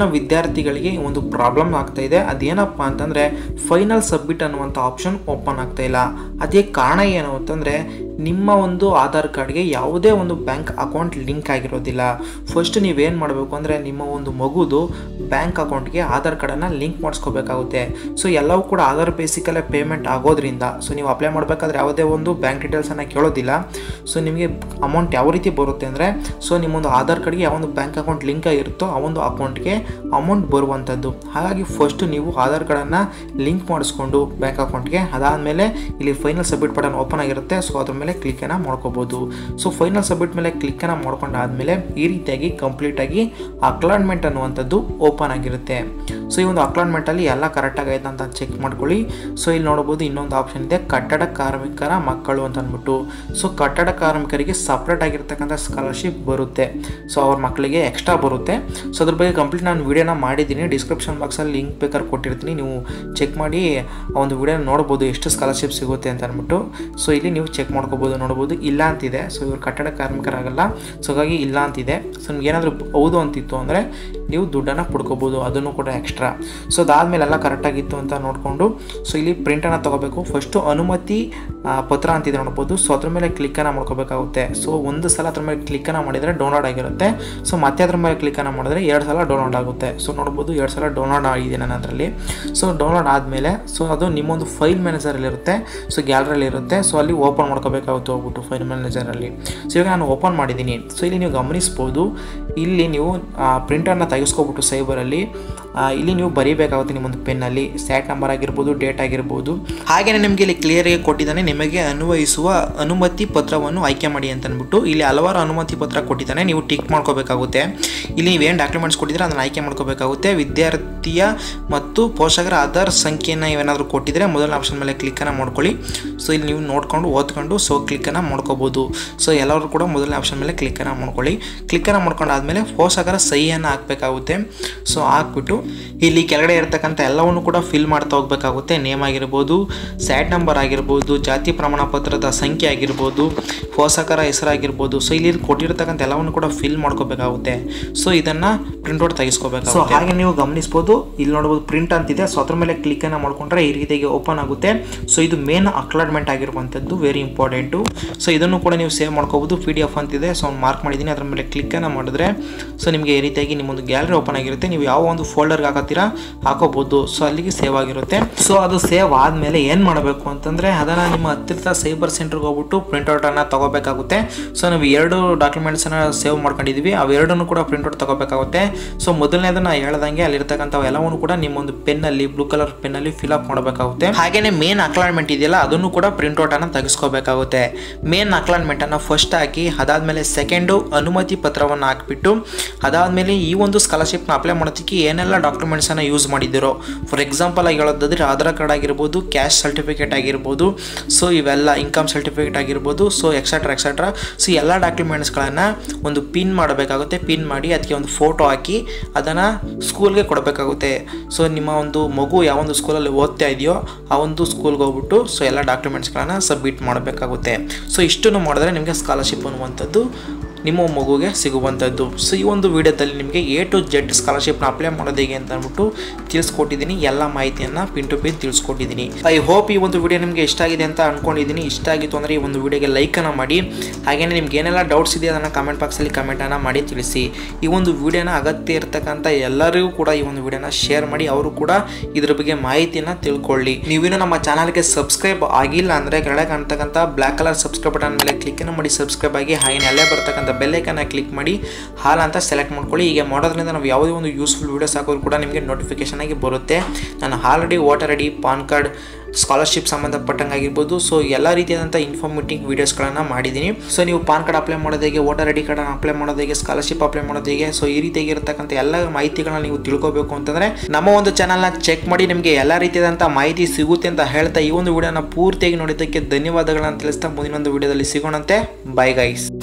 ವಿದ್ಯಾರ್ಥಿಗಳಿಗೆ ಒಂದು ಪ್ರಾಬ್ಲಮ್ ಆಗ್ತಾ ಇದೆ ಅದೇನಪ್ಪ ಅಂತಂದರೆ ಫೈನಲ್ ಸಬ್ಮಿಟ್ ಅನ್ನುವಂಥ ಆಪ್ಷನ್ ಓಪನ್ ಆಗ್ತಾ ಇಲ್ಲ ಅದೇ ಕಾರಣ ಏನು ಅಂತಂದರೆ ನಿಮ್ಮ ಒಂದು ಆಧಾರ್ ಕಾರ್ಡ್ಗೆ ಯಾವುದೇ ಒಂದು ಬ್ಯಾಂಕ್ ಅಕೌಂಟ್ ಲಿಂಕ್ ಆಗಿರೋದಿಲ್ಲ ಫಸ್ಟ್ ನೀವೇನು ಮಾಡಬೇಕು ಅಂದರೆ ನಿಮ್ಮ ಒಂದು ಮಗುದು ಬ್ಯಾಂಕ್ ಅಕೌಂಟ್ಗೆ ಆಧಾರ್ ಕಾರ್ಡನ್ನು ಲಿಂಕ್ ಮಾಡಿಸ್ಕೋಬೇಕಾಗುತ್ತೆ ಸೊ ಎಲ್ಲವೂ ಕೂಡ ಆಧಾರ್ ಬೇಸಿಕಲ್ಲೇ ಪೇಮೆಂಟ್ ಆಗೋದ್ರಿಂದ ಸೊ ನೀವು ಅಪ್ಲೈ ಮಾಡಬೇಕಾದ್ರೆ ಯಾವುದೇ ಒಂದು ಬ್ಯಾಂಕ್ ಡೀಟೇಲ್ಸನ್ನು ಕೇಳೋದಿಲ್ಲ ಸೊ ನಿಮಗೆ ಅಮೌಂಟ್ ಯಾವ ರೀತಿ ಬರುತ್ತೆ ಅಂದರೆ ಸೊ ನಿಮ್ಮೊಂದು ಆಧಾರ್ ಕಾರ್ಡ್ಗೆ ಯಾವೊಂದು ಬ್ಯಾಂಕ್ ಅಕೌಂಟ್ ಲಿಂಕ್ ಆಗಿರುತ್ತೋ ಆ ಒಂದು ಅಕೌಂಟ್ಗೆ ಅಮೌಂಟ್ ಬರುವಂಥದ್ದು ಹಾಗಾಗಿ ಫಸ್ಟು ನೀವು ಆಧಾರ್ ಕಾರ್ಡನ್ನು ಲಿಂಕ್ ಮಾಡಿಸ್ಕೊಂಡು ಬ್ಯಾಂಕ್ ಅಕೌಂಟ್ಗೆ ಅದಾದಮೇಲೆ ಇಲ್ಲಿ ಫೈನಲ್ ಸಬ್ಮಿಟ್ ಬಟನ್ ಓಪನ್ ಆಗಿರುತ್ತೆ ಸೊ ಅದ್ರ ಮೇಲೆ ಕ್ಲಿಕ್ಕನ್ನು ಮಾಡ್ಕೋಬೋದು ಸೊ ಫೈನಲ್ ಸಬ್ಮಿಟ್ ಮೇಲೆ ಕ್ಲಿಕ್ಕನ್ನು ಮಾಡ್ಕೊಂಡಾದ್ಮೇಲೆ ಈ ರೀತಿಯಾಗಿ ಕಂಪ್ಲೀಟಾಗಿ ಅಕ್ಲಾನ್ಮೆಂಟ್ ಅನ್ನುವಂಥದ್ದು ಓಪನ್ ಆಗಿರುತ್ತೆ ಸೊ ಈ ಒಂದು ಅಕ್ಲಾನ್ಮೆಂಟಲ್ಲಿ ಎಲ್ಲ ಕರೆಕ್ಟಾಗಿ ಆಯ್ತು ಅಂತ ಚೆಕ್ ಮಾಡ್ಕೊಳ್ಳಿ ಸೊ ಇಲ್ಲಿ ನೋಡ್ಬೋದು ಇನ್ನೊಂದು ಆಪ್ಷನ್ ಇದೆ ಕಟ್ಟಡ ಕಾರ್ಮಿಕರ ಮಕ್ಕಳು ಅಂತ ಅಂದ್ಬಿಟ್ಟು ಸೊ ಕಟ್ಟಡ ಕಾರ್ಮಿಕರಿಗೆ ಸಪ್ರೇಟ್ ಆಗಿರ್ತಕ್ಕಂಥ ಸ್ಕಾಲರ್ಶಿಪ್ ಬರುತ್ತೆ ಸೊ ಅವ್ರ ಮಕ್ಕಳಿಗೆ ಎಕ್ಸ್ಟ್ರಾ ಬರುತ್ತೆ ಸೊ ಅದ್ರ ಬಗ್ಗೆ ಕಂಪ್ಲೀಟ್ ನಾನು ವೀಡಿಯೋನ ಮಾಡಿದ್ದೀನಿ ಡಿಸ್ಕ್ರಿಪ್ಷನ್ ಬಾಕ್ಸಲ್ಲಿ ಲಿಂಕ್ ಬೇಕಾದ್ರೆ ಕೊಟ್ಟಿರ್ತೀನಿ ನೀವು ಚೆಕ್ ಮಾಡಿ ಆ ಒಂದು ವಿಡಿಯೋನ ನೋಡ್ಬೋದು ಎಷ್ಟು ಸ್ಕಾಲರ್ಶಿಪ್ ಸಿಗುತ್ತೆ ಅಂತ ಅಂದ್ಬಿಟ್ಟು ಸೊ ಇಲ್ಲಿ ನೀವು ಚೆಕ್ ಮಾಡ್ಕೋಬೋದು ನೋಡ್ಬೋದು ಇಲ್ಲ ಅಂತಿದೆ ಸೊ ಇವ್ರು ಕಟ್ಟಡ ಕಾರ್ಮಿಕರಾಗಲ್ಲ ಸೊ ಹಾಗಾಗಿ ಇಲ್ಲ ಅಂತಿದೆ ಸೊ ನಿಮ್ಗೆ ಏನಾದರೂ ಹೌದು ಅಂತಿತ್ತು ಅಂದರೆ ನೀವು ದುಡ್ಡನ್ನು ಪಡ್ಕೋಬೋದು ಅದನ್ನು ಕೂಡ ಎಕ್ಸ್ಟ್ರಾ ಸೊ ಅದಾದಮೇಲೆ ಎಲ್ಲ ಕರೆಕ್ಟಾಗಿತ್ತು ಅಂತ ನೋಡಿಕೊಂಡು ಸೊ ಇಲ್ಲಿ ಪ್ರಿಂಟನ್ನು ತೊಗೋಬೇಕು ಫಸ್ಟು ಅನುಮತಿ ಆ, ಪತ್ರ ಅಂತಿದೆ ನೋಡ್ಬೋದು ಸೊ ಅದ್ರ ಮೇಲೆ ಕ್ಲಿಕ್ಕನ್ನು ಮಾಡ್ಕೋಬೇಕಾಗುತ್ತೆ ಸೊ ಒಂದು ಸಲ ಅದ್ರ ಮೇಲೆ ಕ್ಲಿಕ್ಕನ್ನು ಮಾಡಿದರೆ ಡೌನ್ಲೋಡ್ ಆಗಿರುತ್ತೆ ಸೊ ಮತ್ತೆ ಅದ್ರ ಮೇಲೆ ಕ್ಲಿಕ್ಕನ್ನು ಮಾಡಿದ್ರೆ ಎರಡು ಸಲ ಡೌನ್ಲೋಡ್ ಆಗುತ್ತೆ ಸೊ ನೋಡ್ಬೋದು ಎರಡು ಸಲ ಡೌನ್ಲೋಡ್ ಆಗಿದೆ ನನ್ನ ಅದರಲ್ಲಿ ಸೊ ಡೌನ್ಲೋಡ್ ಆದಮೇಲೆ ಸೊ ಅದು ನಿಮ್ಮೊಂದು ಫೈಲ್ ಮ್ಯಾನೇಜರಲ್ಲಿರುತ್ತೆ ಸೊ ಗ್ಯಾಲರಿಯಲ್ಲಿ ಇರುತ್ತೆ ಸೊ ಅಲ್ಲಿ ಓಪನ್ ಮಾಡ್ಕೋಬೇಕಾಗುತ್ತೆ ಹೋಗ್ಬಿಟ್ಟು ಫೈಲ್ ಮ್ಯಾನೇಜರಲ್ಲಿ ಸೊ ಇವಾಗ ನಾನು ಓಪನ್ ಮಾಡಿದ್ದೀನಿ ಸೊ ಇಲ್ಲಿ ನೀವು ಗಮನಿಸ್ಬೋದು ಇಲ್ಲಿ ನೀವು ಪ್ರಿಂಟನ್ನು ತೆಗೆಸ್ಕೊಬಿಟ್ಟು ಸೈಬರಲ್ಲಿ ಆ, ಇಲ್ಲಿ ನೀವು ಬರೀಬೇಕಾಗುತ್ತೆ ನಿಮ್ಮೊಂದು ಪೆನ್ನಲ್ಲಿ ಸ್ಯಾಟ್ ನಂಬರ್ ಆಗಿರ್ಬೋದು ಡೇಟ್ ಆಗಿರ್ಬೋದು ಹಾಗೆಯೇ ನಿಮಗೆ ಇಲ್ಲಿ ಕ್ಲಿಯರ್ಗೆ ಕೊಟ್ಟಿದ್ದಾನೆ ನಿಮಗೆ ಅನ್ವಯಿಸುವ ಅನುಮತಿ ಪತ್ರವನ್ನು ಆಯ್ಕೆ ಮಾಡಿ ಅಂತ ಅಂದ್ಬಿಟ್ಟು ಇಲ್ಲಿ ಹಲವಾರು ಅನುಮತಿ ಪತ್ರ ಕೊಟ್ಟಿದ್ದಾನೆ ನೀವು ಟಿಕ್ ಮಾಡ್ಕೋಬೇಕಾಗುತ್ತೆ ಇಲ್ಲಿ ನೀವೇನು ಡಾಕ್ಯುಮೆಂಟ್ಸ್ ಕೊಟ್ಟಿದ್ರೆ ಅದನ್ನು ಆಯ್ಕೆ ಮಾಡ್ಕೋಬೇಕಾಗುತ್ತೆ ವಿದ್ಯಾರ್ಥಿಯ ಮತ್ತು ಪೋಷಕರ ಆಧಾರ್ ಸಂಖ್ಯೆಯನ್ನು ಇವೇನಾದರೂ ಕೊಟ್ಟಿದ್ರೆ ಮೊದಲ ಆಪ್ಷನ್ ಮೇಲೆ ಕ್ಲಿಕ್ಕನ್ನು ಮಾಡ್ಕೊಳ್ಳಿ ಸೊ ಇಲ್ಲಿ ನೀವು ನೋಡ್ಕೊಂಡು ಓದ್ಕೊಂಡು ಸೊ ಕ್ಲಿಕ್ಕನ್ನು ಮಾಡ್ಕೋಬೋದು ಸೊ ಎಲ್ಲರೂ ಕೂಡ ಮೊದಲನೇ ಆಪ್ಷನ್ ಮೇಲೆ ಕ್ಲಿಕ್ಕನ್ನು ಮಾಡ್ಕೊಳ್ಳಿ ಕ್ಲಿಕ್ಕನ್ನು ಮಾಡ್ಕೊಂಡಾದ್ಮೇಲೆ ಪೋಷಕರ ಸಹಿಯನ್ನು ಹಾಕಬೇಕಾಗುತ್ತೆ ಸೊ ಹಾಕ್ಬಿಟ್ಟು ಇಲ್ಲಿ ಕೆಳಗಡೆ ಇರ್ತಕ್ಕಂಥ ಎಲ್ಲವನ್ನು ಕೂಡ ಫಿಲ್ ಮಾಡ್ತಾ ಹೋಗ್ಬೇಕಾಗುತ್ತೆ ನೇಮ್ ಆಗಿರ್ಬೋದು ಸ್ಯಾಟ್ ನಂಬರ್ ಆಗಿರ್ಬೋದು ಜಾತಿ ಪ್ರಮಾಣ ಪತ್ರದ ಸಂಖ್ಯೆ ಆಗಿರ್ಬೋದು ಪೋಷಕರ ಹೆಸರಾಗಿರ್ಬೋದು ಸೊ ಇಲ್ಲಿ ಕೊಟ್ಟಿರ್ತಕ್ಕಂಥ ಎಲ್ಲವನ್ನು ಕೂಡ ಫಿಲ್ ಮಾಡ್ಕೋಬೇಕಾಗುತ್ತೆ ಸೊ ಇದನ್ನು ಪ್ರಿಂಟ್ಔಟ್ ತೆಗೆಸ್ಕೋಬೇಕು ಸೊ ಹಾಗೆ ನೀವು ಗಮನಿಸ್ಬೋದು ಇಲ್ಲಿ ನೋಡ್ಬೋದು ಪ್ರಿಂಟ್ ಅಂತಿದೆ ಸೊ ಅದ್ರ ಮೇಲೆ ಕ್ಲಿಕ್ಕನ್ನು ಮಾಡ್ಕೊಂಡ್ರೆ ಈ ರೀತಿಯಾಗಿ ಓಪನ್ ಆಗುತ್ತೆ ಸೊ ಇದು ಮೇನ್ ಅಕ್ಲಾಡ್ಮೆಂಟ್ ಆಗಿರುವಂಥದ್ದು ವೆರಿ ಇಂಪಾರ್ಟೆಂಟು ಸೊ ಇದನ್ನು ಕೂಡ ನೀವು ಸೇವ್ ಮಾಡ್ಕೋಬೋದು ಪಿ ಡಿ ಎಫ್ ಅಂತಿದೆ ಸೊ ಮಾರ್ಕ್ ಮಾಡಿದ್ದೀನಿ ಅದ್ರ ಮೇಲೆ ಕ್ಲಿಕ್ಕನ್ನು ಮಾಡಿದ್ರೆ ಸೊ ನಿಮಗೆ ಈ ರೀತಿಯಾಗಿ ನಿಮ್ಮೊಂದು ಗ್ಯಾಲರಿ ಓಪನ್ ಆಗಿರುತ್ತೆ ನೀವು ಯಾವ ಒಂದು ಫೋಲ್ಡರ್ಗೆ ಹಾಕತ್ತೀರಾ ಹಾಕೋಬೋದು ಸೊ ಅಲ್ಲಿಗೆ ಸೇವ್ ಆಗಿರುತ್ತೆ ಸೊ ಅದು ಸೇವ್ ಆದಮೇಲೆ ಏನು ಮಾಡಬೇಕು ಅಂತಂದರೆ ಅದನ್ನು ನಿಮ್ಮ ಹತ್ತಿರದ ಸೈಬರ್ ಸೆಂಟ್ರಿಗೆ ಹೋಗ್ಬಿಟ್ಟು ಪ್ರಿಂಟ್ಔಟನ್ನು ತಗೋಬೇಕಾಗುತ್ತೆ ಸೊ ನಾವು ಎರಡು ಡಾಕ್ಯುಮೆಂಟ್ಸನ್ನು ಸೇವ್ ಮಾಡ್ಕೊಂಡಿದ್ದೀವಿ ಅವೆರಡನ್ನು ಕೂಡ ಪ್ರಿಂಟ್ಔಟ್ ತಗೋಬೇಕಾಗುತ್ತೆ ಸೊ ಮೊದಲನೇದನ್ನ ಹೇಳ್ದಂಗೆ ಅಲ್ಲಿರ್ತಕ್ಕಂಥ ಎಲ್ಲವನ್ನು ಕೂಡ ನಿಮ್ಮೊಂದು ಪೆನ್ನಲ್ಲಿ ಬ್ಲೂ ಕಲರ್ ಪೆನ್ನಲ್ಲಿ ಫಿಲ್ ಅಪ್ ಮಾಡಬೇಕಾಗುತ್ತೆ ಹಾಗೆಯೇ ಮೇನ್ ಅಕ್ಲಾನ್ಮೆಂಟ್ ಇದೆಯಲ್ಲ ಅದನ್ನು ಕೂಡ ಪ್ರಿಂಟ್ಔಟನ್ನು ತೆಗೆಸ್ಕೋಬೇಕಾಗುತ್ತೆ ಮೇನ್ ಅಕ್ಲಾನ್ಮೆಂಟನ್ನು ಫಸ್ಟ್ ಹಾಕಿ ಅದಾದಮೇಲೆ ಸೆಕೆಂಡು ಅನುಮತಿ ಪತ್ರವನ್ನು ಹಾಕಿಬಿಟ್ಟು ಅದಾದಮೇಲೆ ಈ ಒಂದು ಸ್ಕಾಲರ್ಶಿಪ್ನ ಅಪ್ಲೈ ಮಾಡೋದಕ್ಕೆ ಏನೆಲ್ಲ ಡಾಕ್ಯುಮೆಂಟ್ಸನ್ನು ಯೂಸ್ ಮಾಡಿದ್ದೀರೋ ಫಾರ್ ಎಕ್ಸಾಂಪಲ್ ಆಗಿ ಹೇಳೋದಾದ್ರೆ ಆಧಾರ್ ಕಾರ್ಡ್ ಆಗಿರ್ಬೋದು ಕ್ಯಾಶ್ ಸರ್ಟಿಫಿಕೇಟ್ ಆಗಿರ್ಬೋದು ಸೊ ಇವೆಲ್ಲ ಇನ್ಕಮ್ ಸರ್ಟಿಫಿಕೇಟ್ ಆಗಿರ್ಬೋದು ಸೊ ಎಕ್ಸೆಟ್ರಾ ಎಕ್ಸೆಟ್ರಾ ಸೊ ಎಲ್ಲ ಡಾಕ್ಯುಮೆಂಟ್ಸ್ಗಳನ್ನು ಒಂದು ಪಿನ್ ಮಾಡಬೇಕಾಗುತ್ತೆ ಪಿನ್ ಮಾಡಿ ಅದಕ್ಕೆ ಒಂದು ಫೋಟೋ ಹಾಕಿ ಅದನ್ನು ಸ್ಕೂಲ್ಗೆ ಕೊಡಬೇಕಾಗುತ್ತೆ ಸೊ ನಿಮ್ಮ ಒಂದು ಮಗು ಯಾವೊಂದು ಸ್ಕೂಲಲ್ಲಿ ಓದ್ತಾ ಇದೆಯೋ ಆ ಒಂದು ಸ್ಕೂಲ್ಗೆ ಹೋಗ್ಬಿಟ್ಟು ಸೊ ಎಲ್ಲ ಡಾಕ್ಯುಮೆಂಟ್ಸ್ಗಳನ್ನು ಸಬ್ಮಿಟ್ ಮಾಡಬೇಕಾಗುತ್ತೆ ಸೊ ಇಷ್ಟನ್ನು ಮಾಡಿದ್ರೆ ನಿಮಗೆ ಸ್ಕಾಲರ್ಶಿಪ್ ಅನ್ನುವಂಥದ್ದು ನಿಮ್ಮ ಮಗುಗೆ ಸಿಗುವಂಥದ್ದು ಸೊ ಈ ಒಂದು ವಿಡಿಯೋದಲ್ಲಿ ನಿಮಗೆ ಎ ಟು ಜೆಡ್ ಸ್ಕಾಲರ್ಶಿಪ್ನ ಅಪ್ಲೈ ಮಾಡೋದು ಹೇಗೆ ಅಂತ ಅಂದ್ಬಿಟ್ಟು ತಿಳಿಸ್ಕೊಟ್ಟಿದ್ದೀನಿ ಎಲ್ಲ ಮಾಹಿತಿಯನ್ನು ಪಿನ್ ಟು ಪಿನ್ ತಿಳಿಸ್ಕೊಟ್ಟಿದ್ದೀನಿ ಐ ಹೋಪ್ ಈ ಒಂದು ವಿಡಿಯೋ ನಿಮಗೆ ಇಷ್ಟ ಆಗಿದೆ ಅಂತ ಅಂದ್ಕೊಂಡಿದ್ದೀನಿ ಇಷ್ಟ ಆಗಿತ್ತು ಅಂದರೆ ಈ ಒಂದು ವಿಡಿಯೋಗೆ ಲೈಕನ್ನು ಮಾಡಿ ಹಾಗೆಯೇ ನಿಮ್ಗೆ ಏನೆಲ್ಲ ಡೌಟ್ಸ್ ಇದೆ ಅದನ್ನು ಕಮೆಂಟ್ ಬಾಕ್ಸಲ್ಲಿ ಕಮೆಂಟನ್ನು ಮಾಡಿ ತಿಳಿಸಿ ಈ ಒಂದು ವಿಡಿಯೋನ ಅಗತ್ಯ ಇರತಕ್ಕಂಥ ಎಲ್ಲರಿಗೂ ಕೂಡ ಈ ಒಂದು ವಿಡಿಯೋನ ಶೇರ್ ಮಾಡಿ ಅವರು ಕೂಡ ಇದ್ರ ಬಗ್ಗೆ ಮಾಹಿತಿಯನ್ನು ತಿಳ್ಕೊಳ್ಳಿ ನೀವಿನ್ನು ನಮ್ಮ ಚಾನಲ್ಗೆ ಸಬ್ಸ್ಕ್ರೈಬ್ ಆಗಿಲ್ಲ ಅಂದರೆ ಕೆಳಗೆ ಕಾಣ್ತಕ್ಕಂಥ ಬ್ಲ್ಯಾಕ್ ಕಲರ್ ಸಬ್ಸ್ಕ್ರೈಬ್ ಬಟನ್ ಮೇಲೆ ಕ್ಲಿಕ್ಕನ್ನು ಮಾಡಿ ಸಬ್ಸ್ಕ್ರೈಬ್ ಆಗಿ ಹಾಗೆ ಅಲ್ಲೇ ಬರ್ತಕ್ಕಂಥ ಬೆಲ್ಲೈಕನ್ನ ಕ್ಲಿಕ್ ಮಾಡಿ ಹಾಲ್ ಅಂತ ಸೆಲೆಕ್ಟ್ ಮಾಡ್ಕೊಳ್ಳಿ ಹೀಗೆ ಮಾಡೋದ್ರಿಂದ ನಾವು ಯಾವುದೇ ಒಂದು ಯೂಸ್ಫುಲ್ ವೀಡಿಯೋಸ್ ಹಾಕೋರು ಕೂಡ ನಿಮಗೆ ನೋಟಿಫಿಕೇಶನ್ ಆಗಿ ಬರುತ್ತೆ ನಾನು already voter I D PAN card scholarship ಸಂಬಂಧಪಟ್ಟಂಗೆ ಆಗಿರ್ಬೋದು ಸೊ ಎಲ್ಲ ರೀತಿಯಾದಂಥ ಇನ್ಫಾರ್ಮೇಟಿವ್ ವೀಡಿಯೋಸ್ಗಳನ್ನು ಮಾಡಿದ್ದೀನಿ ಸೊ ನೀವು ಪಾನ್ ಕಾರ್ಡ್ ಅಪ್ಲೈ ಮಾಡೋದು ಹೇಗೆ ವೋಟರ್ ಐ ಡಿ ಕಾರ್ಡನ್ನು ಅಪ್ಲೈ ಮಾಡೋದು ಹೇಗೆ ಸ್ಕಾಲರ್ಶಿಪ್ ಅಪ್ಲೈ ಮಾಡೋದು ಹೇಗೆ ಸೊ ಈ ರೀತಿಯಾಗಿ ಇರತಕ್ಕಂಥ ಎಲ್ಲ ಮಾಹಿತಿಗಳನ್ನ ನೀವು ತಿಳ್ಕೊಬೇಕು ಅಂತಂದರೆ ನಮ್ಮ ಒಂದು ಚಾನಲ್ನ ಚೆಕ್ ಮಾಡಿ ನಿಮಗೆ ಎಲ್ಲ ರೀತಿಯಾದಂಥ ಮಾಹಿತಿ ಸಿಗುತ್ತೆ ಅಂತ ಹೇಳ್ತಾ ಈ ಒಂದು ವಿಡಿಯೋನ ಪೂರ್ತಿಯಾಗಿ ನೋಡಿದ್ದಕ್ಕೆ ಧನ್ಯವಾದಗಳನ್ನ ತಿಳಿಸ್ತಾ ಮುಂದಿನ ಒಂದು ವಿಡಿಯೋದಲ್ಲಿ ಸಿಗೋಣಂತೆ ಬೈ ಗೈಸ್